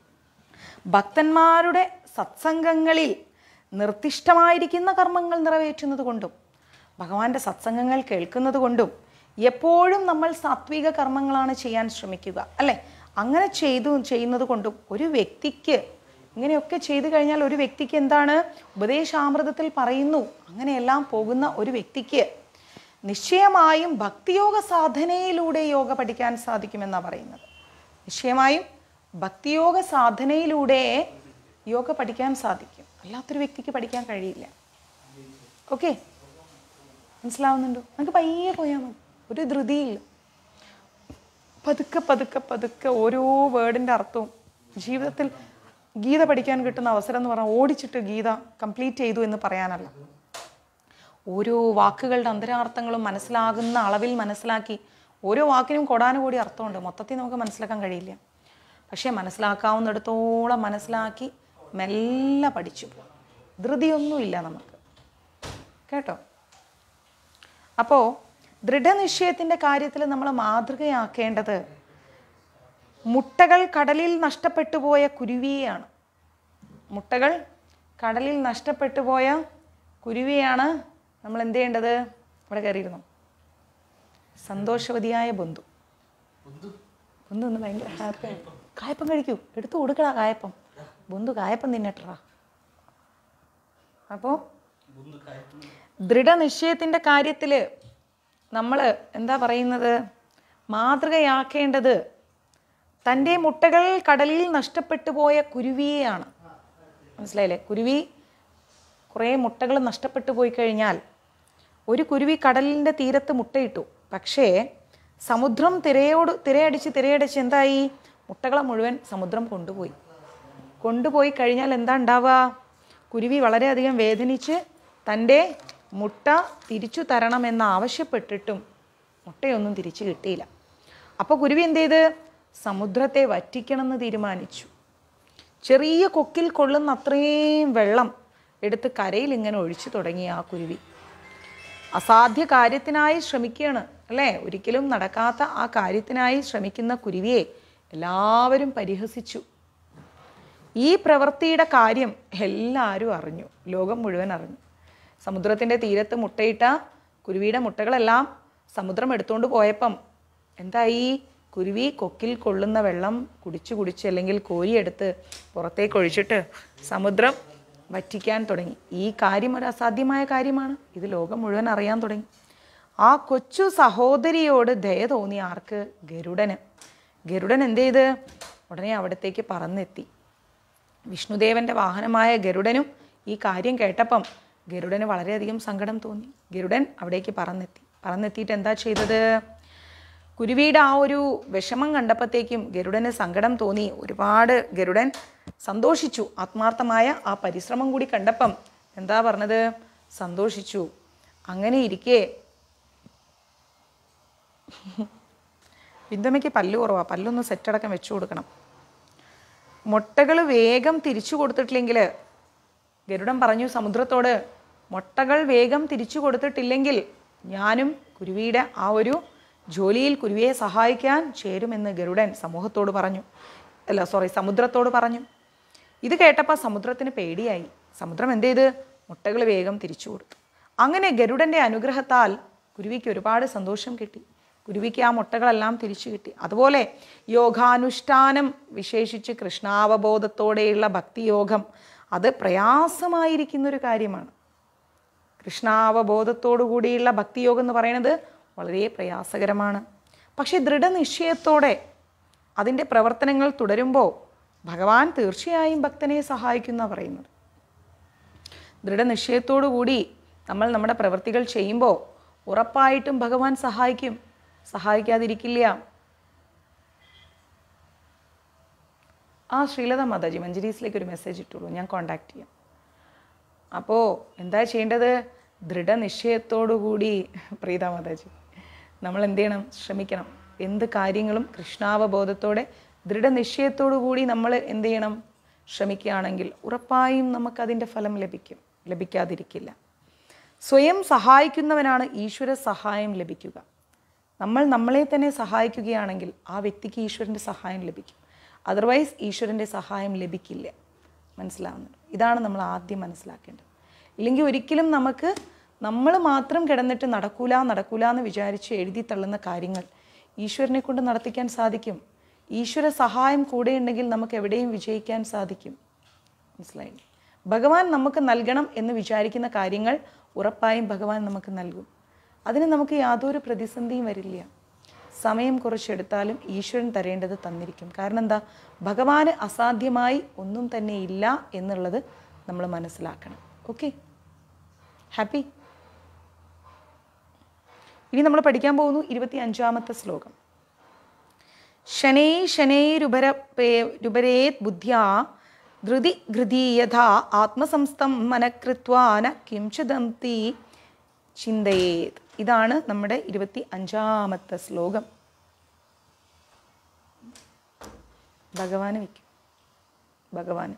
ഭക്തന്മാരുടെ സത്സംഗങ്ങളിൽ നിർദ്ദിഷ്ടമായിരിക്കുന്ന കർമ്മങ്ങൾ നിറവേറ്റുന്നത് കൊണ്ടും ഭഗവാന്റെ സത്സംഗങ്ങൾ കേൾക്കുന്നത് കൊണ്ടും എപ്പോഴും നമ്മൾ സാത്വിക കർമ്മങ്ങളാണ് ചെയ്യാൻ ശ്രമിക്കുക അല്ലേ അങ്ങനെ ചെയ്തു ചെയ്യുന്നത് കൊണ്ടും ഒരു വ്യക്തിക്ക് ഇങ്ങനെയൊക്കെ ചെയ്തു കഴിഞ്ഞാൽ ഒരു വ്യക്തിക്ക് എന്താണ് ഉപദേശാമൃതത്തിൽ പറയുന്നു അങ്ങനെയെല്ലാം പോകുന്ന ഒരു വ്യക്തിക്ക് നിശ്ചയമായും ഭക്തിയോഗ സാധനയിലൂടെ യോഗ പഠിക്കാൻ സാധിക്കുമെന്നാണ് പറയുന്നത് നിശ്ചയമായും ഭക്തിയോഗ സാധനയിലൂടെ യോഗ പഠിക്കാൻ സാധിക്കും അല്ലാത്തൊരു വ്യക്തിക്ക് പഠിക്കാൻ കഴിയില്ല ഓക്കെ മനസ്സിലാവുന്നുണ്ടോ നമുക്ക് പയ്യെ പോയാൽ മതി ഒരു ധൃതിയില്ല പതുക്കെ പതുക്കെ പതുക്കെ ഓരോ വേർഡിൻ്റെ അർത്ഥവും ജീവിതത്തിൽ ഗീത പഠിക്കാൻ കിട്ടുന്ന അവസരം എന്ന് പറഞ്ഞാൽ ഓടിച്ചിട്ട് ഗീത കംപ്ലീറ്റ് ചെയ്തു എന്ന് പറയാനല്ല ഓരോ വാക്കുകളുടെ അന്തരാർത്ഥങ്ങളും മനസ്സിലാകുന്ന അളവിൽ മനസ്സിലാക്കി ഓരോ വാക്കിനും കൊടാനുകൂടി അർത്ഥമുണ്ട് മൊത്തത്തിൽ നമുക്ക് മനസ്സിലാക്കാൻ കഴിയില്ല പക്ഷേ മനസ്സിലാക്കാവുന്നിടത്തോളം മനസ്സിലാക്കി മെല്ലെ പഠിച്ചു പോകും ധൃതിയൊന്നുമില്ല നമുക്ക് കേട്ടോ അപ്പോൾ ദൃഢനിശ്ചയത്തിൻ്റെ കാര്യത്തിൽ നമ്മൾ മാതൃകയാക്കേണ്ടത് മുട്ടകൾ കടലിൽ നഷ്ടപ്പെട്ടു പോയ കുരുവിയെയാണ് മുട്ടകൾ കടലിൽ നഷ്ടപ്പെട്ടു പോയ കുരുവിയാണ് നമ്മൾ എന്ത് ചെയ്യേണ്ടത് ഇവിടെ കയറിയിരുന്നു സന്തോഷവതിയായ ബന്ധു ബന്ധു ഒന്ന് ഭയങ്കര ഹാപ്പി കായപ്പം കഴിക്കൂ എടുത്തു കൊടുക്കടാ കായപ്പം ബന്ധു കായപ്പം തിന്നട്ടാ അപ്പോൾ ദൃഢനിശ്ചയത്തിൻ്റെ കാര്യത്തിൽ നമ്മൾ എന്താ പറയുന്നത് മാതൃകയാക്കേണ്ടത് തൻ്റെ മുട്ടകൾ കടലിൽ നഷ്ടപ്പെട്ടു പോയ കുരുവിയെയാണ് മനസ്സിലായില്ലേ കുരുവി കുറേ മുട്ടകൾ നഷ്ടപ്പെട്ടു പോയി കഴിഞ്ഞാൽ ഒരു കുരുവി കടലിൻ്റെ തീരത്ത് മുട്ടയിട്ടു പക്ഷേ സമുദ്രം തിരയോട് തിരയടിച്ച് തിരയടിച്ച് എന്തായി മുട്ടകളെ മുഴുവൻ സമുദ്രം കൊണ്ടുപോയി കൊണ്ടുപോയി കഴിഞ്ഞാൽ എന്താ ഉണ്ടാവുക കുരുവി വളരെയധികം വേദനിച്ച് തൻ്റെ മുട്ട തിരിച്ചു തരണമെന്ന് ആവശ്യപ്പെട്ടിട്ടും മുട്ടയൊന്നും തിരിച്ചു കിട്ടിയില്ല അപ്പോൾ കുരുവി എന്ത് ചെയ്ത് സമുദ്രത്തെ വറ്റിക്കണമെന്ന് തീരുമാനിച്ചു ചെറിയ കൊക്കിൽ കൊള്ളുന്ന അത്രയും വെള്ളം എടുത്ത് കരയിൽ ഇങ്ങനെ ഒഴിച്ചു തുടങ്ങി ആ കുരുവി അസാധ്യ കാര്യത്തിനായി ശ്രമിക്കുകയാണ് അല്ലേ ഒരിക്കലും നടക്കാത്ത ആ കാര്യത്തിനായി ശ്രമിക്കുന്ന കുരുവിയെ എല്ലാവരും പരിഹസിച്ചു ഈ പ്രവൃത്തിയുടെ കാര്യം എല്ലാവരും അറിഞ്ഞു ലോകം മുഴുവൻ അറിഞ്ഞു സമുദ്രത്തിൻ്റെ തീരത്ത് മുട്ടയിട്ട കുരുവിയുടെ മുട്ടകളെല്ലാം സമുദ്രം എടുത്തുകൊണ്ട് പോയപ്പം എന്തായി കുരുവി കൊക്കിൽ കൊള്ളുന്ന വെള്ളം കുടിച്ചു കുടിച്ച് അല്ലെങ്കിൽ കോരിയെടുത്ത് പുറത്തേക്ക് ഒഴിച്ചിട്ട് സമുദ്രം വറ്റിക്കാൻ തുടങ്ങി ഈ കാര്യം ഒരു അസാധ്യമായ കാര്യമാണ് ഇത് ലോകം മുഴുവൻ അറിയാൻ തുടങ്ങി ആ കൊച്ചു സഹോദരിയോട് ദയ തോന്നി ആർക്ക് ഗരുഡന് ഗരുഡൻ എന്ത് ചെയ്ത് ഉടനെ അവിടത്തേക്ക് പറന്നെത്തി വിഷ്ണുദേവന്റെ വാഹനമായ ഗരുഡനും ഈ കാര്യം കേട്ടപ്പം ഗരുഡന് വളരെയധികം സങ്കടം തോന്നി ഗരുഡൻ അവിടേക്ക് പറന്നെത്തി പറന്നെത്തിയിട്ട് എന്താ ചെയ്തത് കുരുവിയുടെ ആ ഒരു വിഷമം കണ്ടപ്പോഴത്തേക്കും ഗരുഡന് സങ്കടം തോന്നി ഒരുപാട് ഗരുഡൻ സന്തോഷിച്ചു ആത്മാർത്ഥമായ ആ പരിശ്രമം കൂടി കണ്ടപ്പം എന്താ പറഞ്ഞത് സന്തോഷിച്ചു അങ്ങനെ ഇരിക്കെ ബിന്ദമ്മയ്ക്ക് പല്ല് കുറവാ പല്ലൊന്ന് സെറ്റടക്കം വെച്ചു കൊടുക്കണം മുട്ടകൾ വേഗം തിരിച്ചു കൊടുത്തിട്ടില്ലെങ്കിൽ ഗരുഡൻ പറഞ്ഞു സമുദ്രത്തോട് മുട്ടകൾ വേഗം തിരിച്ചു കൊടുത്തിട്ടില്ലെങ്കിൽ ഞാനും കുരുവിയുടെ ആ ഒരു ജോലിയിൽ കുരുവിയെ സഹായിക്കാൻ ചേരുമെന്ന് ഗരുഡൻ സമൂഹത്തോട് പറഞ്ഞു അല്ല സോറി സമുദ്രത്തോട് പറഞ്ഞു ഇത് കേട്ടപ്പോൾ സമുദ്രത്തിന് പേടിയായി സമുദ്രം എന്ത് ചെയ്ത് മുട്ടകൾ വേഗം തിരിച്ചു കൊടുത്തു അങ്ങനെ ഗരുഡൻ്റെ അനുഗ്രഹത്താൽ കുരുവിക്ക് ഒരുപാട് സന്തോഷം കിട്ടി കുരുവിക്ക് ആ മുട്ടകളെല്ലാം തിരിച്ചു കിട്ടി അതുപോലെ യോഗാനുഷ്ഠാനം വിശേഷിച്ച് കൃഷ്ണാവബോധത്തോടെയുള്ള ഭക്തിയോഗം അത് പ്രയാസമായിരിക്കുന്ന ഒരു കാര്യമാണ് കൃഷ്ണാവബോധത്തോടു കൂടിയുള്ള ഭക്തിയോഗം എന്ന് പറയുന്നത് വളരെ പ്രയാസകരമാണ് പക്ഷേ ദൃഢനിശ്ചയത്തോടെ അതിൻ്റെ പ്രവർത്തനങ്ങൾ തുടരുമ്പോൾ ഭഗവാൻ തീർച്ചയായും ഭക്തനെ സഹായിക്കുന്ന പറയുന്നത് ദൃഢനിശ്ചയത്തോടു കൂടി നമ്മൾ നമ്മുടെ പ്രവൃത്തികൾ ചെയ്യുമ്പോൾ ഉറപ്പായിട്ടും ഭഗവാൻ സഹായിക്കും സഹായിക്കാതിരിക്കില്ല ആ ശ്രീലത മാതാജി മഞ്ജരീസിലേക്ക് ഒരു മെസ്സേജ് ഇട്ടുള്ളൂ ഞാൻ കോണ്ടാക്ട് ചെയ്യാം അപ്പോൾ എന്താ ചെയ്യേണ്ടത് ദൃഢനിശ്ചയത്തോടു കൂടി പ്രീത മാതാജി നമ്മൾ എന്ത് ചെയ്യണം ശ്രമിക്കണം എന്ത് കാര്യങ്ങളും കൃഷ്ണാവബോധത്തോടെ ദൃഢനിശ്ചയത്തോടു കൂടി നമ്മൾ എന്ത് ചെയ്യണം ശ്രമിക്കുകയാണെങ്കിൽ ഉറപ്പായും നമുക്കതിൻ്റെ ഫലം ലഭിക്കും ലഭിക്കാതിരിക്കില്ല സ്വയം സഹായിക്കുന്നവനാണ് ഈശ്വര സഹായം ലഭിക്കുക നമ്മൾ നമ്മളെ തന്നെ സഹായിക്കുകയാണെങ്കിൽ ആ വ്യക്തിക്ക് ഈശ്വരൻ്റെ സഹായം ലഭിക്കും അതർവൈസ് ഈശ്വരൻ്റെ സഹായം ലഭിക്കില്ല മനസ്സിലാവുന്നുണ്ട് ഇതാണ് നമ്മൾ ആദ്യം മനസ്സിലാക്കേണ്ടത് ഇല്ലെങ്കിൽ ഒരിക്കലും നമുക്ക് നമ്മൾ മാത്രം കിടന്നിട്ട് നടക്കൂല നടക്കൂല എന്ന് വിചാരിച്ച് എഴുതി തള്ളുന്ന കാര്യങ്ങൾ ഈശ്വരനെ കൊണ്ട് നടത്തിക്കാൻ സാധിക്കും ഈശ്വര സഹായം കൂടെ ഉണ്ടെങ്കിൽ നമുക്ക് എവിടെയും വിജയിക്കാൻ സാധിക്കും മനസ്സിലായി ഭഗവാൻ നമുക്ക് നൽകണം എന്ന് വിചാരിക്കുന്ന കാര്യങ്ങൾ ഉറപ്പായും ഭഗവാൻ നമുക്ക് നൽകും അതിന് നമുക്ക് യാതൊരു പ്രതിസന്ധിയും വരില്ല സമയം കുറച്ചെടുത്താലും ഈശ്വരൻ തരേണ്ടത് തന്നിരിക്കും കാരണം എന്താ ഭഗവാന് അസാധ്യമായി ഒന്നും തന്നെ ഇല്ല എന്നുള്ളത് നമ്മൾ മനസ്സിലാക്കണം ഓക്കെ ഹാപ്പി ഇനി നമ്മൾ പഠിക്കാൻ പോകുന്നു ഇരുപത്തി അഞ്ചാമത്തെ ശ്ലോകം ശനൈ ശനൈരുപര രുപരേത് ബുദ്ധ്യാ ധൃതി ഘൃതി യഥാ ആത്മസംസ്ഥം മനഃകൃത്വാന കിംചദന്തി ചിന്തയേത് ഇതാണ് നമ്മുടെ ഇരുപത്തി അഞ്ചാമത്തെ ശ്ലോകം ഭഗവാന് വയ്ക്കും ഭഗവാന്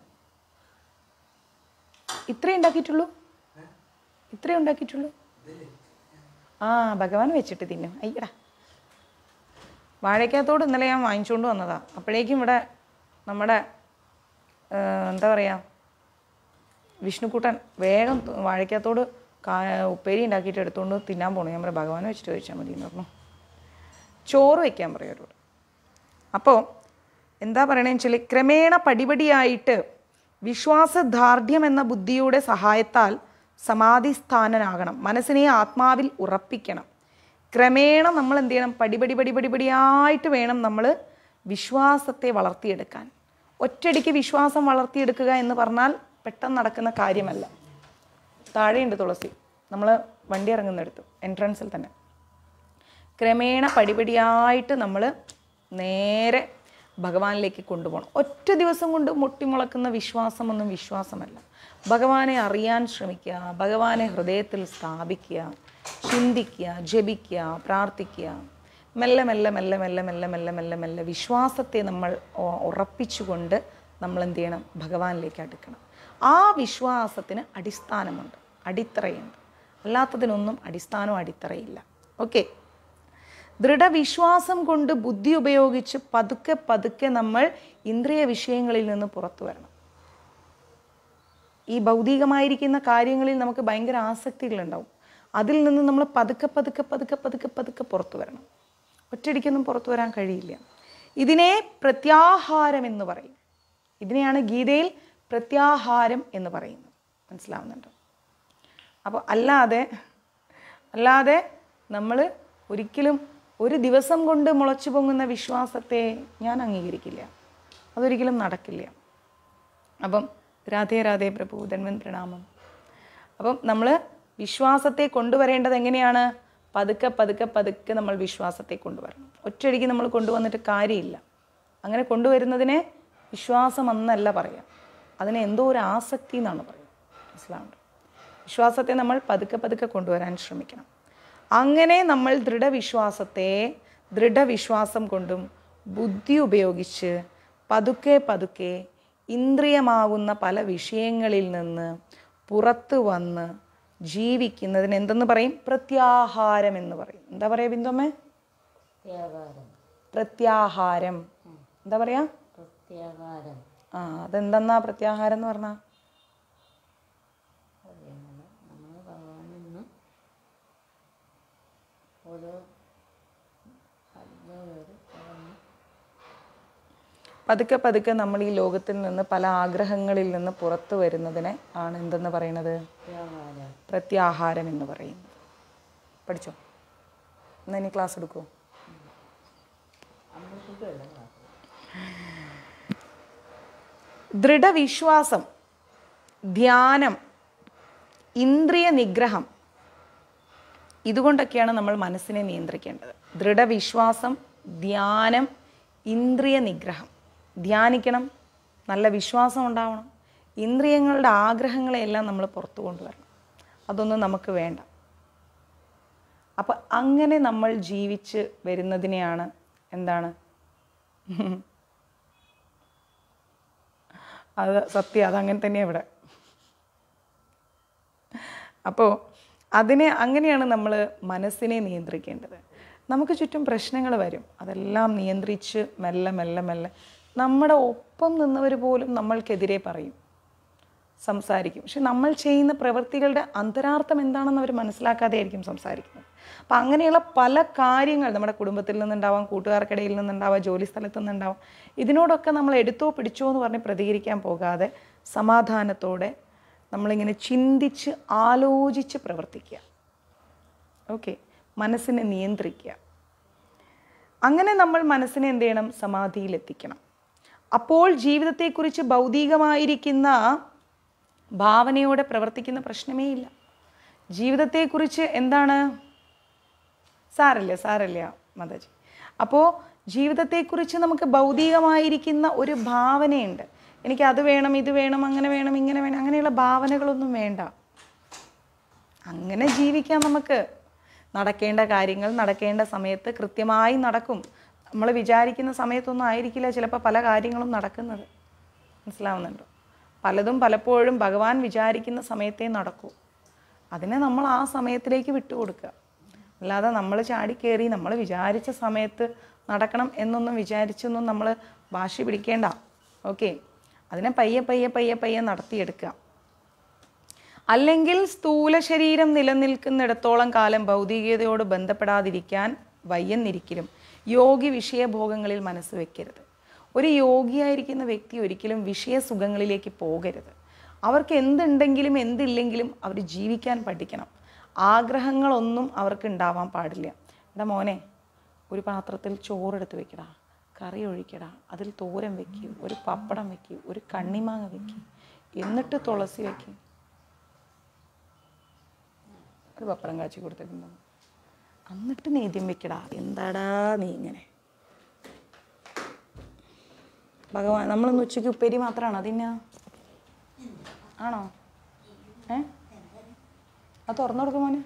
ഇത്രേ ഉണ്ടാക്കിയിട്ടുള്ളൂ ഇത്രേ ഉണ്ടാക്കിയിട്ടുള്ളൂ ആ ഭഗവാൻ വെച്ചിട്ട് തിന്നും അയ്യടാ വാഴയ്ക്കകത്തോട് ഇന്നലെ ഞാൻ വാങ്ങിച്ചുകൊണ്ട് വന്നതാ അപ്പോഴേക്കും ഇവിടെ നമ്മുടെ ആ, എന്താ പറയുക വിഷ്ണുക്കുട്ടൻ വേഗം ത- വാഴയ്ക്കകത്തോട് കാ ഉപ്പേരി ഉണ്ടാക്കിയിട്ട് എടുത്തുകൊണ്ട് തിന്നാൻ പോണു ഞാൻ പറയാം ഭഗവാനെ വെച്ചിട്ട് കഴിച്ചാൽ മതി എന്ന് പറഞ്ഞു ചോറ് വയ്ക്കാൻ പറയും അവരോട് അപ്പോൾ എന്താ പറയണതെന്ന് വെച്ചാൽ ക്രമേണ പടിപടിയായിട്ട് വിശ്വാസദാർഢ്യം എന്ന ബുദ്ധിയുടെ സഹായത്താൽ സമാധിസ്ഥാനനാകണം മനസ്സിനെ ആത്മാവിൽ ഉറപ്പിക്കണം ക്രമേണ നമ്മൾ എന്ത് ചെയ്യണം പടിപടി പടി പടി പടിയായിട്ട് വേണം നമ്മൾ വിശ്വാസത്തെ വളർത്തിയെടുക്കാൻ ഒറ്റയടിക്ക് വിശ്വാസം വളർത്തിയെടുക്കുക എന്ന് പറഞ്ഞാൽ പെട്ടെന്ന് നടക്കുന്ന കാര്യമല്ല താഴെയുണ്ട് തുളസി നമ്മൾ വണ്ടി ഇറങ്ങുന്നിടത്ത് എൻട്രൻസിൽ തന്നെ ക്രമേണ പടിപടിയായിട്ട് നമ്മൾ നേരെ ഭഗവാനിലേക്ക് കൊണ്ടുപോകണം ഒറ്റ ദിവസം കൊണ്ട് മുട്ടിമുളക്കുന്ന വിശ്വാസമൊന്നും വിശ്വാസമല്ല ഭഗവാനെ അറിയാൻ ശ്രമിക്കുക ഭഗവാനെ ഹൃദയത്തിൽ സ്ഥാപിക്കുക ചിന്തിക്കുക ജപിക്കുക പ്രാർത്ഥിക്കുക മെല്ലെ മെല്ലെ മെല്ലെ മെല്ലെ മെല്ലെ മെല്ലെ മെല്ലെ മെല്ലെ വിശ്വാസത്തെ നമ്മൾ ഉ- ഉറപ്പിച്ചുകൊണ്ട് നമ്മൾ എന്ത് ചെയ്യണം ഭഗവാനിലേക്ക് അടുക്കണം ആ വിശ്വാസത്തിന് അടിസ്ഥാനമുണ്ട് അടിത്തറയുണ്ട് അല്ലാത്തതിനൊന്നും അടിസ്ഥാനവും അടിത്തറയില്ല ഓക്കെ ദൃഢവിശ്വാസം കൊണ്ട് ബുദ്ധി ഉപയോഗിച്ച് പതുക്കെ പതുക്കെ നമ്മൾ ഇന്ദ്രിയ വിഷയങ്ങളിൽ നിന്ന് പുറത്തു വരണം ഈ ഭൗതികമായിരിക്കുന്ന കാര്യങ്ങളിൽ നമുക്ക് ഭയങ്കര ആസക്തികളുണ്ടാവും അതിൽ നിന്ന് നമ്മൾ പതുക്കെ പതുക്കെ പതുക്കെ പതുക്കെ പതുക്കെ പുറത്തു വരണം ഒറ്റയടിക്കൊന്നും പുറത്തു വരാൻ കഴിയില്ല ഇതിനെ പ്രത്യാഹാരം എന്ന് പറയും ഇതിനെയാണ് ഗീതയിൽ പ്രത്യാഹാരം എന്ന് പറയുന്നത് മനസ്സിലാവുന്നുണ്ട് അപ്പോൾ അല്ലാതെ അല്ലാതെ നമ്മൾ ഒരിക്കലും ഒരു ദിവസം കൊണ്ട് മുളച്ചു പൊങ്ങുന്ന വിശ്വാസത്തെ ഞാൻ അംഗീകരിക്കില്ല അതൊരിക്കലും നടക്കില്ല അപ്പം രാധേ രാധേ പ്രഭു ധന്വൻ പ്രണാമം അപ്പം നമ്മൾ വിശ്വാസത്തെ കൊണ്ടുവരേണ്ടത് എങ്ങനെയാണ് പതുക്കെ പതുക്കെ പതുക്കെ നമ്മൾ വിശ്വാസത്തെ കൊണ്ടുവരണം ഒറ്റയടിക്ക് നമ്മൾ കൊണ്ടുവന്നിട്ട് കാര്യമില്ല അങ്ങനെ കൊണ്ടുവരുന്നതിനെ വിശ്വാസം എന്നല്ല പറയാം അതിനെ എന്തോ ഒരു ആസക്തി എന്നാണ് പറയുക മനസ്സിലാവുന്നുണ്ട് വിശ്വാസത്തെ നമ്മൾ പതുക്കെ പതുക്കെ കൊണ്ടുവരാൻ ശ്രമിക്കണം അങ്ങനെ നമ്മൾ ദൃഢവിശ്വാസത്തെ ദൃഢവിശ്വാസം കൊണ്ടും ബുദ്ധി ഉപയോഗിച്ച് പതുക്കെ പതുക്കെ ഇന്ദ്രിയമാകുന്ന പല വിഷയങ്ങളിൽ നിന്ന് പുറത്തു വന്ന് ജീവിക്കുന്നതിന് എന്തെന്ന് പറയും പ്രത്യാഹാരം എന്ന് പറയും എന്താ പറയുക ബിന്ദുമ്മേ പ്രത്യാകാരം പ്രത്യാഹാരം എന്താ പറയാ പ്രത്യാകാരം ആ അതെന്തെന്നാ പ്രത്യാഹാരം എന്ന് പറഞ്ഞാ നമ്മൾ ഭഗവാനിൽ നിന്ന് ഓരോ അത്ഭുതം പതുക്കെ പതുക്കെ നമ്മൾ ഈ ലോകത്തിൽ നിന്ന് പല ആഗ്രഹങ്ങളിൽ നിന്ന് പുറത്തു വരുന്നതിനെ ആണ് എന്തെന്ന് പറയുന്നത് പ്രത്യാകാരം പ്രത്യാഹാരം എന്ന് പറയുന്നത് പഠിച്ചോ എന്നാ ഇനി ക്ലാസ് എടുക്കുമോ ദൃഢവിശ്വാസം ധ്യാനം ഇന്ദ്രിയ നിഗ്രഹം ഇതുകൊണ്ടൊക്കെയാണ് നമ്മൾ മനസ്സിനെ നിയന്ത്രിക്കേണ്ടത് ദൃഢവിശ്വാസം ധ്യാനം ഇന്ദ്രിയ നിഗ്രഹം ധ്യാനിക്കണം നല്ല വിശ്വാസം ഉണ്ടാവണം ഇന്ദ്രിയങ്ങളുടെ ആഗ്രഹങ്ങളെയെല്ലാം നമ്മൾ പുറത്തു കൊണ്ടുവരണം അതൊന്നും നമുക്ക് വേണ്ട അപ്പം അങ്ങനെ നമ്മൾ ജീവിച്ച് വരുന്നതിനെയാണ് എന്താണ് അത് സത്യം അതങ്ങനെ തന്നെയാണ് ഇവിടെ അപ്പോൾ അതിനെ അങ്ങനെയാണ് നമ്മൾ മനസ്സിനെ നിയന്ത്രിക്കേണ്ടത് നമുക്ക് ചുറ്റും പ്രശ്നങ്ങൾ വരും അതെല്ലാം നിയന്ത്രിച്ച് മെല്ലെ മെല്ലെ മെല്ലെ നമ്മുടെ ഒപ്പം നിന്നവർ പോലും നമ്മൾക്കെതിരെ പറയും സംസാരിക്കും പക്ഷെ നമ്മൾ ചെയ്യുന്ന പ്രവൃത്തികളുടെ അന്തരാർത്ഥം എന്താണെന്ന് അവർ മനസ്സിലാക്കാതെ ആയിരിക്കും സംസാരിക്കുന്നത് അപ്പം അങ്ങനെയുള്ള പല കാര്യങ്ങൾ നമ്മുടെ കുടുംബത്തിൽ നിന്നുണ്ടാവാം കൂട്ടുകാർക്കിടയിൽ നിന്നുണ്ടാവാം ജോലി സ്ഥലത്ത് നിന്നുണ്ടാവാം ഇതിനോടൊക്കെ നമ്മൾ എടുത്തോ പിടിച്ചോ എന്ന് പറഞ്ഞ് പ്രതികരിക്കാൻ പോകാതെ സമാധാനത്തോടെ നമ്മളിങ്ങനെ ചിന്തിച്ച് ആലോചിച്ച് പ്രവർത്തിക്കുക ഓക്കെ മനസ്സിനെ നിയന്ത്രിക്കുക അങ്ങനെ നമ്മൾ മനസ്സിനെ എന്ത് ചെയ്യണം സമാധിയിലെത്തിക്കണം അപ്പോൾ ജീവിതത്തെക്കുറിച്ച് ഭൗതികമായിരിക്കുന്ന ഭാവനയോടെ പ്രവർത്തിക്കുന്ന പ്രശ്നമേ ഇല്ല ജീവിതത്തെക്കുറിച്ച് എന്താണ് സാരല്ല സാരല്ല മാതാജി അപ്പോൾ ജീവിതത്തെക്കുറിച്ച് നമുക്ക് ഭൗതികമായിരിക്കുന്ന ഒരു ഭാവനയുണ്ട് എനിക്ക് അത് വേണം ഇത് വേണം അങ്ങനെ വേണം ഇങ്ങനെ വേണം അങ്ങനെയുള്ള ഭാവനകളൊന്നും വേണ്ട അങ്ങനെ ജീവിക്കാം നമുക്ക് നടക്കേണ്ട കാര്യങ്ങൾ നടക്കേണ്ട സമയത്ത് കൃത്യമായി നടക്കും നമ്മൾ വിചാരിക്കുന്ന സമയത്തൊന്നും ആയിരിക്കില്ല ചിലപ്പോൾ പല കാര്യങ്ങളും നടക്കുന്നത് മനസ്സിലാവുന്നുണ്ടോ പലതും പലപ്പോഴും ഭഗവാൻ വിചാരിക്കുന്ന സമയത്തേ നടക്കൂ അതിനെ നമ്മൾ ആ സമയത്തിലേക്ക് വിട്ടുകൊടുക്കുക അല്ലാതെ നമ്മൾ ചാടിക്കയറി നമ്മൾ വിചാരിച്ച സമയത്ത് നടക്കണം എന്നൊന്നും വിചാരിച്ചൊന്നും നമ്മൾ വാശി പിടിക്കേണ്ട ഓക്കെ അതിനെ പയ്യെ പയ്യെ പയ്യെ പയ്യെ നടത്തിയെടുക്കുക അല്ലെങ്കിൽ സ്ഥൂല ശരീരം നിലനിൽക്കുന്നിടത്തോളം കാലം ഭൗതികതയോട് ബന്ധപ്പെടാതിരിക്കാൻ വയ്യെന്നിരിക്കലും യോഗി വിഷയഭോഗങ്ങളിൽ മനസ്സ് വെക്കരുത് ഒരു യോഗിയായിരിക്കുന്ന വ്യക്തി ഒരിക്കലും വിഷയസുഖങ്ങളിലേക്ക് പോകരുത് അവർക്ക് എന്തുണ്ടെങ്കിലും എന്തില്ലെങ്കിലും അവർ ജീവിക്കാൻ പഠിക്കണം ആഗ്രഹങ്ങളൊന്നും അവർക്ക് ഉണ്ടാവാൻ പാടില്ല എടാ മോനെ ഒരു പാത്രത്തിൽ ചോറെടുത്ത് വെക്കടാ കറി ഒഴിക്കടാ അതിൽ തോരൻ വെക്കൂ ഒരു പപ്പടം വെക്കൂ ഒരു കണ്ണിമാങ്ങ വെക്കൂ എന്നിട്ട് തുളസി വെക്കും ഒരു പപ്പടം കാച്ചി കൊടുത്തിട്ടുണ്ടോ എന്നിട്ട് നേദ്യം വെക്കടാ എന്താടാ നീ ഇങ്ങനെ ഭഗവാൻ നമ്മളൊന്ന് ഉച്ചയ്ക്ക് ഉപ്പേരി മാത്രമാണോ അതിന്നാ ആണോ ഏ അത് തുറന്നു കൊടുക്കും മോനെ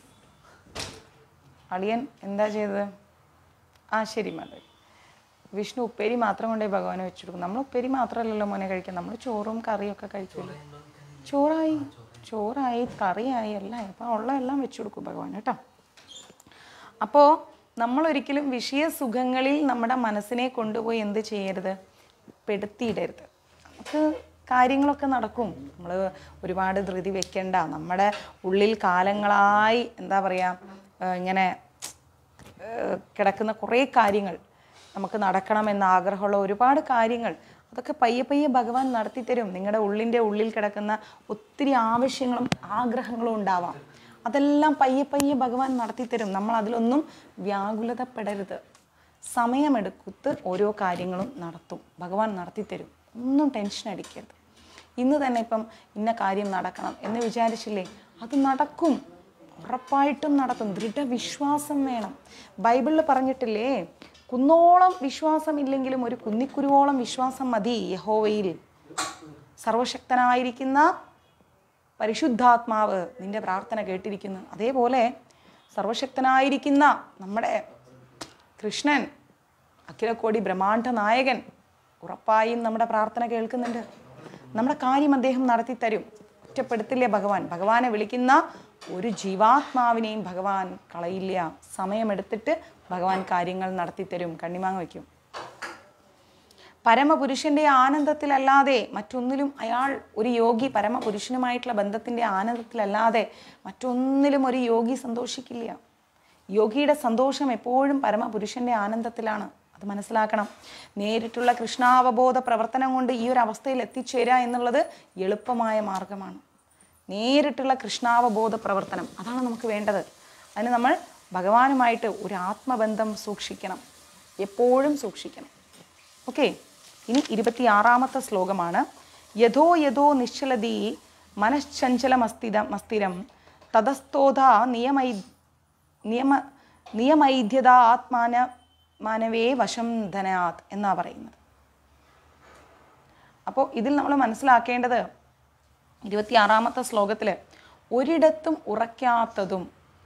അളിയൻ എന്താ ചെയ്തത് ആ ശരി മതി വിഷ്ണു ഉപ്പേരി മാത്രം കൊണ്ടേ ഭഗവാനെ വെച്ചെടുക്കും നമ്മൾ ഉപ്പേരി മാത്രമല്ലല്ലോ മോനെ കഴിക്കാൻ നമ്മൾ ചോറും കറിയും ഒക്കെ കഴിക്കുമല്ലോ ചോറായി ചോറായി കറിയായി എല്ലാം ആയി അപ്പോൾ ഉള്ള എല്ലാം വെച്ചു കൊടുക്കും ഭഗവാൻ കേട്ടോ അപ്പോൾ നമ്മളൊരിക്കലും വിഷയസുഖങ്ങളിൽ നമ്മുടെ മനസ്സിനെ കൊണ്ടുപോയി എന്ത് ചെയ്യരുത് പെടുത്തിയിടരുത് നമുക്ക് കാര്യങ്ങളൊക്കെ നടക്കും നമ്മൾ ഒരുപാട് ധൃതി വെക്കണ്ട നമ്മുടെ ഉള്ളിൽ കാലങ്ങളായി എന്താ പറയുക ഇങ്ങനെ ഏഹ് കിടക്കുന്ന കുറേ കാര്യങ്ങൾ നമുക്ക് നടക്കണമെന്ന് ആഗ്രഹമുള്ള ഒരുപാട് കാര്യങ്ങൾ അതൊക്കെ പയ്യെ പയ്യെ ഭഗവാൻ നടത്തിത്തരും നിങ്ങളുടെ ഉള്ളിൻ്റെ ഉള്ളിൽ കിടക്കുന്ന ഒത്തിരി ആവശ്യങ്ങളും ആഗ്രഹങ്ങളും ഉണ്ടാവാം അതെല്ലാം പയ്യെ പയ്യെ ഭഗവാൻ നടത്തിത്തരും നമ്മൾ അതിലൊന്നും വ്യാകുലതപ്പെടരുത് സമയമെടുക്കുത്ത് ഓരോ കാര്യങ്ങളും നടത്തും ഭഗവാൻ നടത്തിത്തരും ഒന്നും ടെൻഷൻ അടിക്കരുത് ഇന്ന് തന്നെ ഇപ്പം ഇന്ന കാര്യം നടക്കണം എന്ന് വിചാരിച്ചില്ലേ അത് നടക്കും ഉറപ്പായിട്ടും നടത്തും ദൃഢവിശ്വാസം വേണം ബൈബിളിൽ പറഞ്ഞിട്ടില്ലേ കുന്നോളം വിശ്വാസം ഇല്ലെങ്കിലും ഒരു കുന്നിക്കുരുവോളം വിശ്വാസം മതി യഹോവയിൽ സർവശക്തനായിരിക്കുന്ന പരിശുദ്ധാത്മാവ് നിന്റെ പ്രാർത്ഥന കേട്ടിരിക്കുന്നു അതേപോലെ സർവശക്തനായിരിക്കുന്ന നമ്മുടെ കൃഷ്ണൻ അഖിലക്കോടി ബ്രഹ്മാണ്ഡ നായകൻ ഉറപ്പായും നമ്മുടെ പ്രാർത്ഥന കേൾക്കുന്നുണ്ട് നമ്മുടെ കാര്യം അദ്ദേഹം നടത്തിത്തരും ഒറ്റപ്പെടുത്തില്ലേ ഭഗവാൻ ഭഗവാനെ വിളിക്കുന്ന ഒരു ജീവാത്മാവിനെയും ഭഗവാൻ കളയില്ല സമയമെടുത്തിട്ട് ഭഗവാൻ കാര്യങ്ങൾ നടത്തിത്തരും കണ്ണിമാങ്ങ വയ്ക്കും പരമപുരുഷന്റെ ആനന്ദത്തിലല്ലാതെ മറ്റൊന്നിലും അയാൾ ഒരു യോഗി പരമപുരുഷനുമായിട്ടുള്ള ബന്ധത്തിന്റെ ആനന്ദത്തിലല്ലാതെ മറ്റൊന്നിലും ഒരു യോഗി സന്തോഷിക്കില്ല യോഗിയുടെ സന്തോഷം എപ്പോഴും പരമപുരുഷന്റെ ആനന്ദത്തിലാണ് അത് മനസ്സിലാക്കണം നേരിട്ടുള്ള കൃഷ്ണാവബോധ പ്രവർത്തനം കൊണ്ട് ഈ ഒരു അവസ്ഥയിൽ എത്തിച്ചേരുക എന്നുള്ളത് എളുപ്പമായ മാർഗമാണ് നേരിട്ടുള്ള കൃഷ്ണാവബോധ പ്രവർത്തനം അതാണ് നമുക്ക് വേണ്ടത് അതിന് നമ്മൾ ഭഗവാനുമായിട്ട് ഒരു ആത്മബന്ധം സൂക്ഷിക്കണം എപ്പോഴും സൂക്ഷിക്കണം ഓക്കെ ഇനി ഇരുപത്തിയാറാമത്തെ ശ്ലോകമാണ് യഥോ യഥോ നിശ്ചലതി മനശ്ചഞ്ചലമസ്തിരം മസ്തിരം തതസ്തോധ നിയമൈ നിയമ നിയമൈദ്യത ആത്മാന മാനവേ വശം ധനാത് എന്നാ പറയുന്നത് അപ്പോൾ ഇതിൽ നമ്മൾ മനസ്സിലാക്കേണ്ടത് ഇരുപത്തിയാറാമത്തെ ശ്ലോകത്തിൽ ഒരിടത്തും ഉറയ്ക്കാത്തതും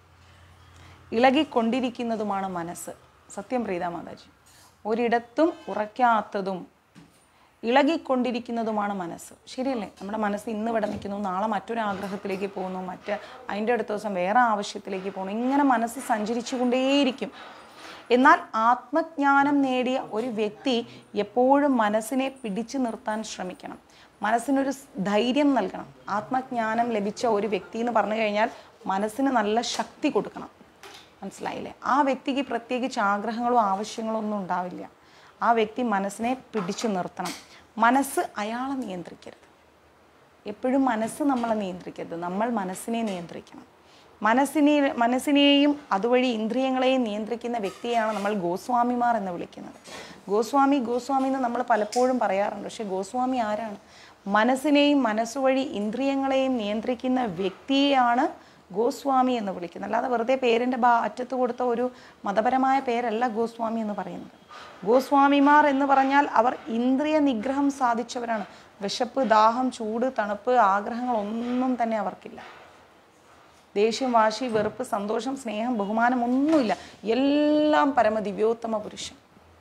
ഇളകിക്കൊണ്ടിരിക്കുന്നതുമാണ് മനസ്സ് സത്യം പ്രീത മാതാജി ഒരിടത്തും ഉറയ്ക്കാത്തതും ഇളകിക്കൊണ്ടിരിക്കുന്നതുമാണ് മനസ്സ് ശരിയല്ലേ നമ്മുടെ മനസ്സ് ഇന്ന് ഇവിടെ നിൽക്കുന്നു നാളെ മറ്റൊരു ആഗ്രഹത്തിലേക്ക് പോകുന്നു മറ്റ് അതിൻ്റെ അടുത്ത ദിവസം വേറെ ആവശ്യത്തിലേക്ക് പോകുന്നു ഇങ്ങനെ മനസ്സ് സഞ്ചരിച്ചു കൊണ്ടേയിരിക്കും എന്നാൽ ആത്മജ്ഞാനം നേടിയ ഒരു വ്യക്തി എപ്പോഴും മനസ്സിനെ പിടിച്ചു നിർത്താൻ ശ്രമിക്കണം മനസ്സിനൊരു സ് ധൈര്യം നൽകണം ആത്മജ്ഞാനം ലഭിച്ച ഒരു വ്യക്തി എന്ന് പറഞ്ഞു കഴിഞ്ഞാൽ മനസ്സിന് നല്ല ശക്തി കൊടുക്കണം മനസ്സിലായില്ലേ ആ വ്യക്തിക്ക് പ്രത്യേകിച്ച് ആഗ്രഹങ്ങളോ ആവശ്യങ്ങളോ ഒന്നും ഉണ്ടാവില്ല ആ വ്യക്തി മനസ്സിനെ പിടിച്ചു നിർത്തണം മനസ്സ് അയാളെ നിയന്ത്രിക്കരുത് എപ്പോഴും മനസ്സ് നമ്മളെ നിയന്ത്രിക്കരുത് നമ്മൾ മനസ്സിനെ നിയന്ത്രിക്കണം മനസ്സിനെ മനസ്സിനെയും അതുവഴി ഇന്ദ്രിയങ്ങളെയും നിയന്ത്രിക്കുന്ന വ്യക്തിയെയാണ് നമ്മൾ ഗോസ്വാമിമാർ എന്ന് വിളിക്കുന്നത് ഗോസ്വാമി ഗോസ്വാമി എന്ന് നമ്മൾ പലപ്പോഴും പറയാറുണ്ട് പക്ഷേ ഗോസ്വാമി ആരാണ് മനസ്സിനെയും മനസ്സുവഴി ഇന്ദ്രിയങ്ങളെയും നിയന്ത്രിക്കുന്ന വ്യക്തിയെയാണ് ഗോസ്വാമി എന്ന് വിളിക്കുന്നത് അല്ലാതെ വെറുതെ പേരിൻ്റെ ബാ അറ്റത്ത് കൊടുത്ത ഒരു മതപരമായ പേരല്ല ഗോസ്വാമി എന്ന് പറയുന്നത് ഗോസ്വാമിമാർ എന്ന് പറഞ്ഞാൽ അവർ ഇന്ദ്രിയ നിഗ്രഹം സാധിച്ചവരാണ് വിശപ്പ് ദാഹം ചൂട് തണുപ്പ് ആഗ്രഹങ്ങളൊന്നും തന്നെ അവർക്കില്ല ദേഷ്യം വാശി വെറുപ്പ് സന്തോഷം സ്നേഹം ബഹുമാനം ഒന്നുമില്ല എല്ലാം പരമദിവ്യോത്തമ പുരുഷൻ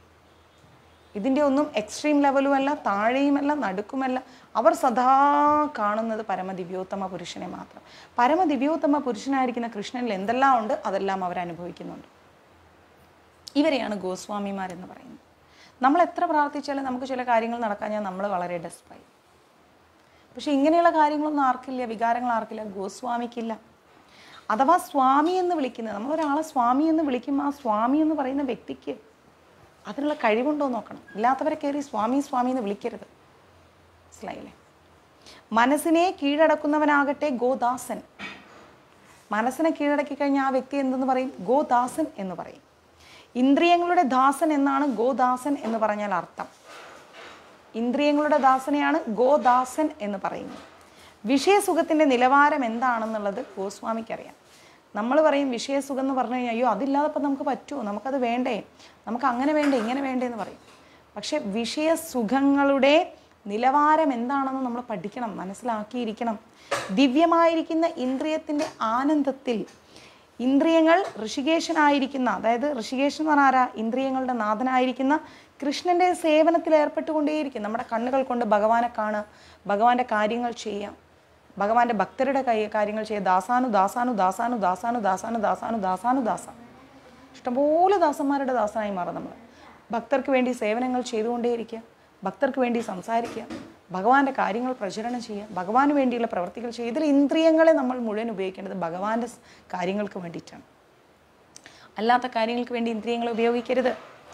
ഇതിൻ്റെ ഒന്നും എക്സ്ട്രീം ലെവലുമല്ല താഴെയുമല്ല നടുക്കുമല്ല അവർ സദാ കാണുന്നത് പരമദിവ്യോത്തമ പുരുഷനെ മാത്രം പരമദിവ്യോത്തമ പുരുഷനായിരിക്കുന്ന കൃഷ്ണനിൽ എന്തെല്ലാം ഉണ്ട് അതെല്ലാം അവർ അനുഭവിക്കുന്നുണ്ട് ഇവരെയാണ് ഗോസ്വാമിമാരെന്ന് പറയുന്നത് നമ്മൾ എത്ര പ്രാർത്ഥിച്ചാലും നമുക്ക് ചില കാര്യങ്ങൾ നടക്കാഞ്ഞാൽ നമ്മൾ വളരെ ഡെസ്പായി പക്ഷെ ഇങ്ങനെയുള്ള കാര്യങ്ങളൊന്നും ആർക്കില്ല വികാരങ്ങൾ ആർക്കില്ല ഗോസ്വാമിക്കില്ല അഥവാ സ്വാമി എന്ന് വിളിക്കുന്നത് നമ്മൾ ഒരാളെ സ്വാമി എന്ന് വിളിക്കുമ്പോൾ ആ സ്വാമി എന്ന് പറയുന്ന വ്യക്തിക്ക് അതിനുള്ള കഴിവുണ്ടോ എന്ന് നോക്കണം ഇല്ലാത്തവരെ കയറി സ്വാമി സ്വാമി എന്ന് വിളിക്കരുത് മനസ്സിലായില്ലേ മനസ്സിനെ കീഴടക്കുന്നവനാകട്ടെ ഗോദാസൻ മനസ്സിനെ കീഴടക്കി കഴിഞ്ഞാൽ ആ വ്യക്തി എന്തെന്ന് പറയും ഗോദാസൻ എന്ന് പറയും ഇന്ദ്രിയങ്ങളുടെ ദാസൻ എന്നാണ് ഗോദാസൻ എന്ന് പറഞ്ഞാൽ അർത്ഥം ഇന്ദ്രിയങ്ങളുടെ ദാസനെയാണ് ഗോദാസൻ എന്ന് പറയുന്നത് വിഷയസുഖത്തിൻ്റെ നിലവാരം എന്താണെന്നുള്ളത് ഗോസ്വാമിക്കറിയാം നമ്മൾ പറയും വിഷയസുഖം എന്ന് പറഞ്ഞു കഴിഞ്ഞാൽ അയ്യോ അതില്ലാതെ ഇപ്പം നമുക്ക് പറ്റുമോ നമുക്കത് വേണ്ടേ നമുക്ക് അങ്ങനെ വേണ്ടേ ഇങ്ങനെ വേണ്ടേ എന്ന് പറയും പക്ഷെ വിഷയസുഖങ്ങളുടെ നിലവാരം എന്താണെന്ന് നമ്മൾ പഠിക്കണം മനസ്സിലാക്കിയിരിക്കണം ദിവ്യമായിരിക്കുന്ന ഇന്ദ്രിയത്തിൻ്റെ ആനന്ദത്തിൽ ഇന്ദ്രിയങ്ങൾ ഋഷികേശനായിരിക്കുന്ന അതായത് ഋഷികേശൻ എന്ന് പറഞ്ഞാൽ ആരാ ഇന്ദ്രിയങ്ങളുടെ നാഥനായിരിക്കുന്ന കൃഷ്ണൻ്റെ സേവനത്തിൽ ഏർപ്പെട്ടുകൊണ്ടേയിരിക്കും നമ്മുടെ കണ്ണുകൾ കൊണ്ട് ഭഗവാനെ കാണുക ഭഗവാന്റെ കാര്യങ്ങൾ ചെയ്യാം ഭഗവാന്റെ ഭക്തരുടെ കൈ കാര്യങ്ങൾ ചെയ്യുക ദാസാനു ദാസാനു ദാസാനു ദാസാനു ദാസാനു ദാസാനു ദാസാനു ദാസ ഇഷ്ടംപോലെ ദാസന്മാരുടെ ദാസനായി മാറും നമ്മൾ ഭക്തർക്ക് വേണ്ടി സേവനങ്ങൾ ചെയ്തുകൊണ്ടേയിരിക്കുക ഭക്തർക്ക് വേണ്ടി സംസാരിക്കുക ഭഗവാന്റെ കാര്യങ്ങൾ പ്രചരണം ചെയ്യുക ഭഗവാന് വേണ്ടിയുള്ള പ്രവർത്തികൾ ചെയ്യുക ഇതിൽ ഇന്ദ്രിയങ്ങളെ നമ്മൾ മുഴുവൻ ഉപയോഗിക്കേണ്ടത് ഭഗവാന്റെ സ് കാര്യങ്ങൾക്ക് വേണ്ടിയിട്ടാണ് അല്ലാത്ത കാര്യങ്ങൾക്ക് വേണ്ടി ഇന്ദ്രിയങ്ങൾ ഉപയോഗിക്കരുത്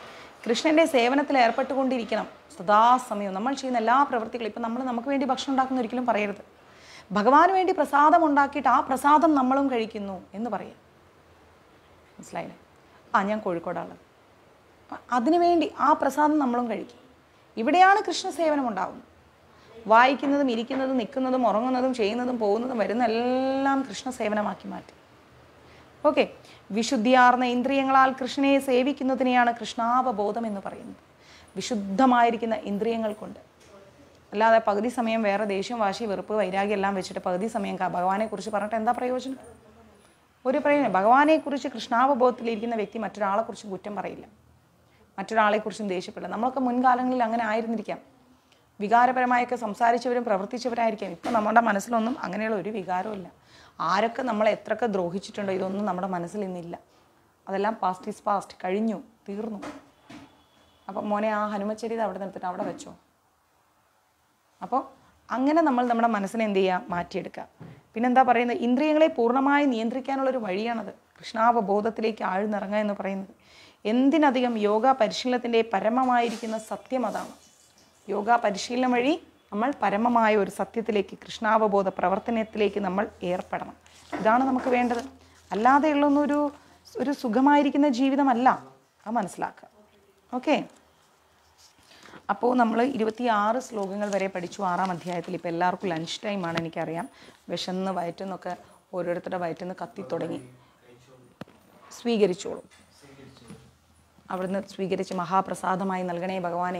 കൃഷ്ണൻ്റെ സേവനത്തിൽ ഏർപ്പെട്ടുകൊണ്ടിരിക്കണം സദാസമയവും നമ്മൾ ചെയ്യുന്ന എല്ലാ പ്രവൃത്തികളും ഇപ്പം നമ്മൾ നമുക്ക് വേണ്ടി ഭക്ഷണം ഉണ്ടാക്കുന്ന ഒരിക്കലും പറയരുത് ഭഗവാന് വേണ്ടി പ്രസാദം ഉണ്ടാക്കിയിട്ട് ആ പ്രസാദം നമ്മളും കഴിക്കുന്നു എന്ന് പറയാം മനസ്സിലായില്ലേ ആ ഞാൻ കോഴിക്കോടാണ് അതിനുവേണ്ടി ആ പ്രസാദം നമ്മളും കഴിക്കും ഇവിടെയാണ് കൃഷ്ണ സേവനം ഉണ്ടാവുന്നത് വായിക്കുന്നതും ഇരിക്കുന്നതും നിൽക്കുന്നതും ഉറങ്ങുന്നതും ചെയ്യുന്നതും പോകുന്നതും വരുന്ന എല്ലാം കൃഷ്ണ സേവനമാക്കി മാറ്റി ഓക്കെ വിശുദ്ധിയാർന്ന ഇന്ദ്രിയങ്ങളാൽ കൃഷ്ണനെ സേവിക്കുന്നതിനെയാണ് കൃഷ്ണാവബോധം എന്ന് പറയുന്നത് വിശുദ്ധമായിരിക്കുന്ന ഇന്ദ്രിയങ്ങൾ കൊണ്ട് അല്ലാതെ പകുതി സമയം വേറെ ദേഷ്യം വാശി വെറുപ്പ് വൈരാഗ്യം എല്ലാം വെച്ചിട്ട് പകുതി സമയം ക- ഭഗവാനെക്കുറിച്ച് പറഞ്ഞിട്ട് എന്താ പ്രയോജനം ഒരു പ്രയോജനം ഭഗവാനെക്കുറിച്ച് കൃഷ്ണാവബോധത്തിലിരിക്കുന്ന വ്യക്തി മറ്റൊരാളെക്കുറിച്ചും കുറ്റം പറയില്ല മറ്റൊരാളെക്കുറിച്ചും ദേഷ്യപ്പെടില്ല നമ്മളൊക്കെ മുൻകാലങ്ങളിൽ അങ്ങനെ ആയിരുന്നിരിക്കാം വികാരപരമായൊക്കെ സംസാരിച്ചവരും പ്രവർത്തിച്ചവരായിരിക്കാം ഇപ്പം നമ്മുടെ മനസ്സിലൊന്നും അങ്ങനെയുള്ള ഒരു വികാരവും ഇല്ല ആരൊക്കെ നമ്മളെ എത്രയൊക്കെ ദ്രോഹിച്ചിട്ടുണ്ടോ ഇതൊന്നും നമ്മുടെ മനസ്സിൽ ഇന്നില്ല അതെല്ലാം പാസ്റ്റ് ഈസ് പാസ്റ്റ് കഴിഞ്ഞു തീർന്നു അപ്പം മോനെ ആ ഹനുമച്ചരിത അവിടെ നിർത്തിട്ട് അവിടെ വെച്ചോ അപ്പോൾ അങ്ങനെ നമ്മൾ നമ്മുടെ മനസ്സിനെ എന്ത് ചെയ്യുക മാറ്റിയെടുക്കുക പിന്നെന്താ പറയുന്നത് ഇന്ദ്രിയങ്ങളെ പൂർണ്ണമായി നിയന്ത്രിക്കാനുള്ളൊരു വഴിയാണത് കൃഷ്ണാവബോധത്തിലേക്ക് ആഴ്ന്നിറങ്ങുക എന്ന് പറയുന്നത് എന്തിനധികം യോഗ പരിശീലനത്തിൻ്റെ പരമമായിരിക്കുന്ന സത്യം അതാണ് യോഗ പരിശീലനം വഴി നമ്മൾ പരമമായ ഒരു സത്യത്തിലേക്ക് കൃഷ്ണാവബോധ പ്രവർത്തനത്തിലേക്ക് നമ്മൾ ഏർപ്പെടണം ഇതാണ് നമുക്ക് വേണ്ടത് അല്ലാതെയുള്ളൊന്നും ഒരു ഒരു സുഖമായിരിക്കുന്ന ജീവിതമല്ല അത് മനസ്സിലാക്കുക ഓക്കെ അപ്പോൾ നമ്മൾ ഇരുപത്തിയാറ് ശ്ലോകങ്ങൾ വരെ പഠിച്ചു ആറാം അധ്യായത്തിൽ ഇപ്പോൾ എല്ലാവർക്കും ലഞ്ച് ടൈമാണ് എനിക്കറിയാം വിശന്ന് വയറ്റുന്നൊക്കെ ഓരോരുത്തരുടെ വയറ്റുനിന്ന് കത്തി തുടങ്ങി സ്വീകരിച്ചോളൂ അവിടുന്ന് സ്വീകരിച്ച് മഹാപ്രസാദമായി നൽകണേ ഭഗവാനെ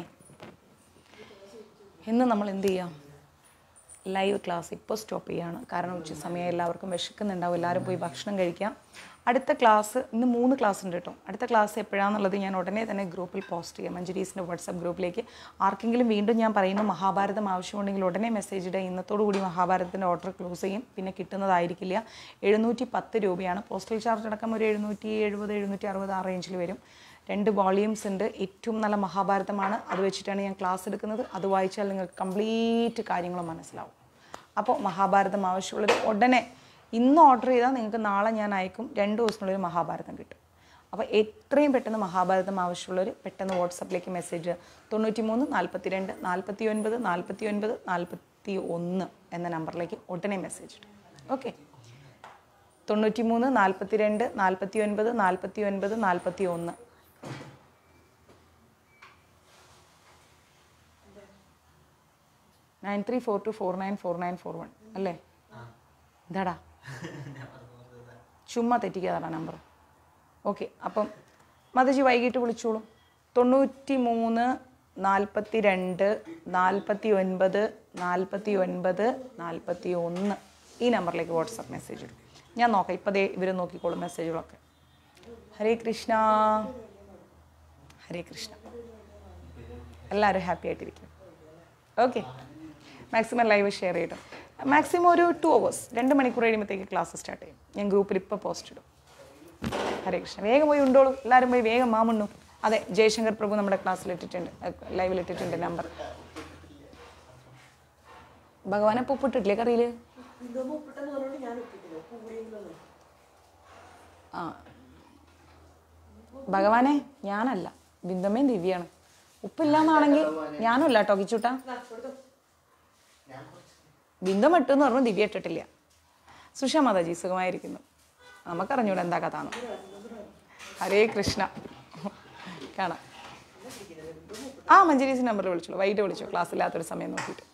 ഇന്ന് നമ്മൾ എന്ത് ചെയ്യാം ലൈവ് ക്ലാസ് ഇപ്പോൾ സ്റ്റോപ്പ് ചെയ്യാണ് കാരണം ഉച്ച സമയം എല്ലാവർക്കും വിശക്കുന്നുണ്ടാവും എല്ലാവരും പോയി ഭക്ഷണം കഴിക്കാം അടുത്ത ക്ലാസ് ഇന്ന് മൂന്ന് ക്ലാസ് ഉണ്ട് കേട്ടോ അടുത്ത ക്ലാസ് എപ്പോഴാണെന്നുള്ളത് ഞാൻ ഉടനെ തന്നെ ഗ്രൂപ്പിൽ പോസ്റ്റ് ചെയ്യാം മഞ്ജുരീസിൻ്റെ വാട്സപ്പ് ഗ്രൂപ്പിലേക്ക് ആർക്കെങ്കിലും വീണ്ടും ഞാൻ പറയുന്നു മഹാഭാരതം ആവശ്യമുണ്ടെങ്കിൽ ഉടനെ മെസ്സേജ് ഇടുക ഇന്നത്തോടു കൂടി മഹാഭാരതത്തിൻ്റെ ഓർഡർ ക്ലോസ് ചെയ്യും പിന്നെ കിട്ടുന്നതായിരിക്കില്ല എഴുന്നൂറ്റി പത്ത് രൂപയാണ് പോസ്റ്റൽ ചാർജ് അടക്കം ഒരു എഴുന്നൂറ്റി എഴുപത് എഴുന്നൂറ്റി അറുപത് ആ റേഞ്ചിൽ വരും രണ്ട് വോളിയൂംസ് ഉണ്ട് ഏറ്റവും നല്ല മഹാഭാരതമാണ് അത് വെച്ചിട്ടാണ് ഞാൻ ക്ലാസ് എടുക്കുന്നത് അത് വായിച്ചാൽ നിങ്ങൾക്ക് കംപ്ലീറ്റ് കാര്യങ്ങൾ മനസ്സിലാവും അപ്പോൾ മഹാഭാരതം ആവശ്യമുള്ളൊരു ഉടനെ ഇന്ന് ഓർഡർ ചെയ്താൽ നിങ്ങൾക്ക് നാളെ ഞാൻ അയക്കും രണ്ട് ദിവസത്തിനുള്ളിൽ മഹാഭാരതം കിട്ടും അപ്പോൾ എത്രയും പെട്ടെന്ന് മഹാഭാരതം ആവശ്യമുള്ളവർ പെട്ടെന്ന് വാട്സപ്പിലേക്ക് മെസ്സേജ് തൊണ്ണൂറ്റി മൂന്ന് നാൽപ്പത്തി രണ്ട് നാൽപ്പത്തി ഒൻപത് നാൽപ്പത്തി ഒൻപത് നാൽപ്പത്തി ഒന്ന് എന്ന നമ്പറിലേക്ക് ഉടനെ മെസ്സേജ് ഇടും ഓക്കെ തൊണ്ണൂറ്റി മൂന്ന് നാൽപ്പത്തി രണ്ട് നാൽപ്പത്തി ഒൻപത് നാൽപ്പത്തി ഒൻപത് നാൽപ്പത്തി ഒന്ന് nine three four two four nine four nine four one അല്ലേ എന്താടാ ചുമ്മാ തെറ്റിക്കാതാടാ നമ്പർ ഓക്കെ അപ്പം മതജി വൈകിട്ട് വിളിച്ചോളൂ തൊണ്ണൂറ്റി മൂന്ന് നാൽപ്പത്തി രണ്ട് നാൽപ്പത്തി ഒൻപത് നാൽപ്പത്തി ഒൻപത് നാൽപ്പത്തി ഒന്ന് ഈ നമ്പറിലേക്ക് വാട്സപ്പ് മെസ്സേജ് ഇടും ഞാൻ നോക്കാം ഇപ്പം ദേ ഇവർ നോക്കിക്കോളും മെസ്സേജുകളൊക്കെ ഹരേ കൃഷ്ണ ഹരേ കൃഷ്ണ എല്ലാവരും ഹാപ്പി ആയിട്ടിരിക്കും ഓക്കെ മാക്സിമം ലൈവ് ഷെയർ ചെയ്യട്ടോ മാക്സിമം ഒരു ടു അവേഴ്സ് രണ്ട് മണിക്കൂർ കഴിയുമ്പോഴത്തേക്ക് ക്ലാസ് സ്റ്റാർട്ട് ചെയ്യും ഞാൻ ഗ്രൂപ്പിൽ ഇപ്പോൾ പോസ്റ്റ് ഇടും ഹരേ കൃഷ്ണ വേഗം പോയി ഉണ്ടോളൂ എല്ലാവരും പോയി വേഗം മാമുണ്ണു അതെ ജയശങ്കർ പ്രഭു നമ്മുടെ ക്ലാസ്സിൽ ഇട്ടിട്ടുണ്ട് ലൈവിൽ ഇട്ടിട്ടുണ്ട് നമ്പർ ഭഗവാനെ ഇപ്പോൾ ഉപ്പിട്ടിട്ടില്ലേ കറിയിൽ ആ ഭഗവാനെ ഞാനല്ല ബിന്ദമ്മയും ദിവ്യാണ് ഉപ്പില്ലാന്നാണെങ്കിൽ ഞാനും അല്ല കേട്ടോ കിച്ചൂട്ടാ ബിന്ദം ഇട്ടെന്ന് പറഞ്ഞു ദിവ്യ ഇട്ടിട്ടില്ല സുഷ മാതാജി സുഖമായിരിക്കുന്നു നമുക്കറിഞ്ഞൂടെ എന്താ കഥാന്ന് ഹരേ കൃഷ്ണ കാണാം ആ മഞ്ജരീസ് നമ്പറിൽ വിളിച്ചോളൂ വൈകിട്ട് വിളിച്ചോ ക്ലാസ് ഇല്ലാത്തൊരു സമയം നോക്കിയിട്ട്